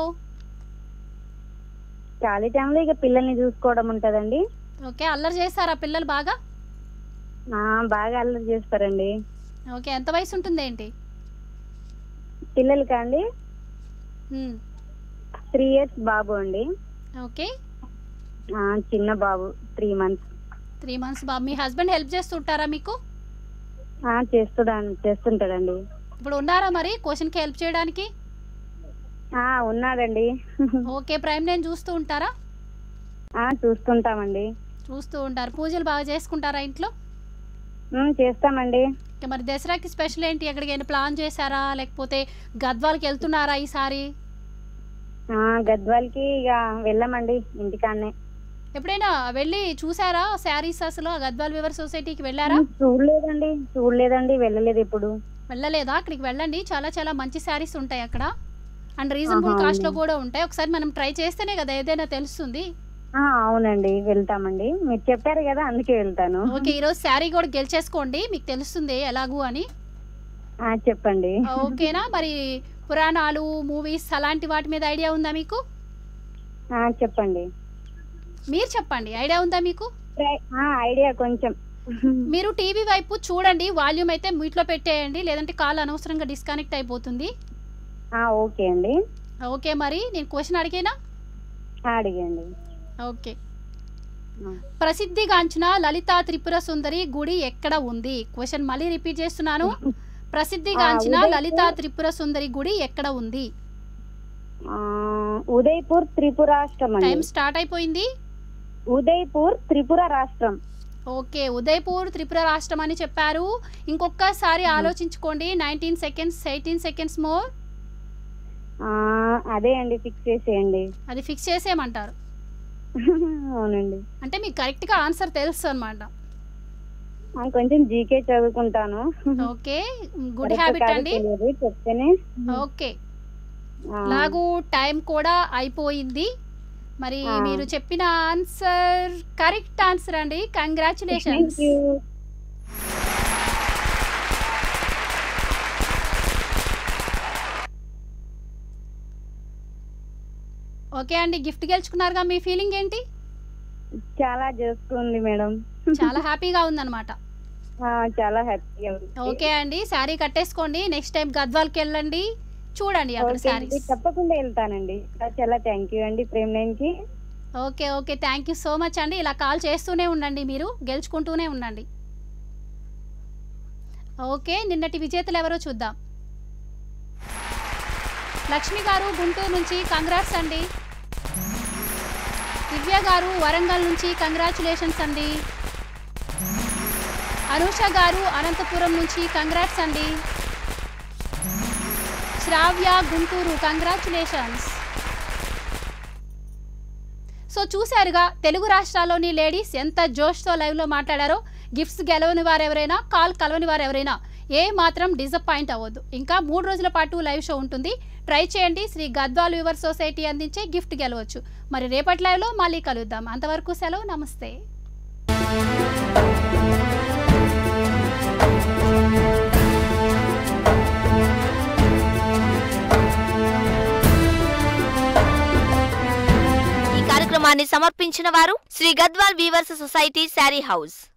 ఖాళీ టైంలో ఇక పిల్లల్ని చూసుకోవడం ఉంటదండి ఓకే అల్లరి చేస్తారా పిల్లలు బాగా ఆ, బాగా అల్లరి చేస్తారండి ఓకే ఎంత వయసు ఉంటుంది ఏంటి పిల్లలకి అండి మ్మ్. త్రీ ఇయర్స్ బాబు అండి ఓకే ఆ, చిన్న బాబు త్రీ మంత్స్ త్రీ మంత్స్ బాబు మీ హస్బెండ్ హెల్ప్ చేస్తుంటారా మీకు చేస్తుడా చేస్తుంటాడండి ఇప్పుడు ఉన్నారా మరి క్వశ్చన్కి హెల్ప్ చేయడానికి ఆ, ఉన్నాడండి ఓకే ప్రైమ్ నేను చూస్తూ ఉంటారా ఆ, చూస్తుంటామండి చూస్తూ ఉంటారు పూజలు బాగా చేసుకుంటారా ఇంట్లో ఉమ్, చేస్తామండి ఓకే, మరి దసరాకి స్పెషల్ ఏంటి ఎక్కడికైనా ప్లాన్ చేశారా లేకపోతే గద్వాలకి వెళ్తున్నారా ఈసారి ఆ, గద్వాలకి ఇక వెళ్ళామండి ఇంటికాడనే ఎప్పుడైనా వెళ్ళి చూసారా శారీస్ అసలు ఆ గద్వాల్ వివర్ సొసైటీకి వెళ్ళారా ఉమ్, చూడలేదండి చూడలేదండి వెళ్ళలేదు ఇప్పుడు వెళ్ళలేదా అక్కడికి వెళ్ళండి చాలా చాలా మంచి శారీస్ ఉంటాయి అక్కడ అండ్ రీజనబుల్ ఆహా, కాస్ట్ లో అవునా. కూడా ఉంటాయి ఒకసారి మనం ట్రై చేస్తేనే కదా ఏదైనా తెలుస్తుంది ఆ, అవునండి వెళ్తామండి మీరు చెప్పారు కదా అందుకే వెళ్తాను ఓకే ఈరోజు శారీ కూడా గెలిచేసుకోండి మీకు తెలుస్తుంది ఎలాగూ అని ఆ, చెప్పండి ఓకేనా మరి పురాణాలు మూవీస్ అలాంటి వాటి మీద ఐడియా ఉందా మీకు ఆ, చెప్పండి మీరు చెప్పండి ఐడియా ఉందా మీకు ట్రై- ఆ, ఐడియా కొంచెం మీరు టీవీ వైపు చూడండి వాల్యూమ్ అయితే మీట్లో పెట్టేయండి లేదంటే కాల్ అనవసరంగా డిస్కనెక్ట్ అయిపోతుంది ఆ, ఓకే అండి ఓకే మరి నేను క్వశ్చన్ అడిగేనా ఆ, అడిగండి ఓకే ప్రసిద్ధిగాంచిన లలితా త్రిపుర సుందరి గుడి ఎక్కడ ఉంది క్వశ్చన్ మళ్ళీ రిపీట్ చేస్తున్నాను ప్రసిద్ధిగాంచిన ఉదయపూర్. లలితా త్రిపుర సుందరి గుడి ఎక్కడ ఉంది ఆ, ఉదయ్పూర్ త్రిపుర రాష్ట్రం టైం అండి స్టార్ట్ అయిపోయింది ఉదయ్పూర్ త్రిపుర రాష్ట్రం ఓకే ఉదయపూర్ త్రిపుర రాష్ట్రం అని చెప్పారు ఇంకొకసారి ఆలోచించుకోండి nineteen seconds eighteen seconds more ఆ, అదే అండి ఫిక్స్ చేసేయండి అది ఫిక్స్ చేసేయమంటారు అవునండి అంటే మీకు కరెక్ట్గా ఆన్సర్ తెలుసు అనమాట ఆ, కొంచెం జీకే చదువుకుంటాను ఓకే గుడ్ Correct హ్యాబిట్ కాదో అండి తెలియదు చెప్తేనే ఓకే ఆ, లాగు టైం కూడా అయిపోయింది మరి ఆ. మీరు చెప్పిన ఆన్సర్ కరెక్ట్ ఆన్సర్ అండి కంగ్రాచులేషన్స్ thank you. ఓకే అండి గిఫ్ట్ గెలుచుకున్నారుగా మీ ఫీలింగ్ ఏంటి చాలా చేసుకుంది మేడం చాలా హ్యాపీగా ఉందన్నమాట ఆ, చాలా హ్యాపీగా ఉంది ఓకే అండి శారీ కట్టేసుకోండి నెక్స్ట్ టైం గద్వాల్కి వెళ్ళండి చూడండి అక్కడ ఓకే అండి, శారీస్ తప్పకుండా వెళ్తానండి చాలా థ్యాంక్ యూ అండి ప్రేమ్ నైన్ కి okay okay thank you so much అండి ఇలా కాల్ చేస్తూనే ఉండండి మీరు గెలుచుకుంటూనే ఉండండి ఓకే నిన్నటి విజేతలు ఎవరో చూద్దాం లక్ష్మి గారు గుంటూరు నుంచి కంగ్రాట్స్ అండి దివ్య గారు వరంగల్ నుంచి కంగ్రాచులేషన్స్ అండి అనూష గారు అనంతపురం నుంచి కంగ్రాట్స్ అండి శ్రావ్య గుంటూరు కంగ్రాచులేషన్స్ సో చూశారుగా తెలుగు రాష్ట్రాల్లోని లేడీస్ ఎంత జోష్తో లైవ్లో మాట్లాడారో గిఫ్ట్స్ గెలవని వారు ఎవరైనా కాల్ కలవని వారు ఎవరైనా ఏ మాత్రం డిసప్పాయింట్ అవ్వద్దు ఇంకా మూడు రోజుల పాటు లైవ్ షో ఉంటుంది ట్రై చేయండి శ్రీ గద్వాల్ వివర్ సొసైటీ అందించే గిఫ్ట్ గెలవచ్చు మరి రేపటి లైవ్లో మళ్ళీ కలుద్దాం అంతవరకు సెలవు నమస్తే ఈ కార్యక్రమాన్ని సమర్పించిన వారు Shri Gadwal weavers society sari house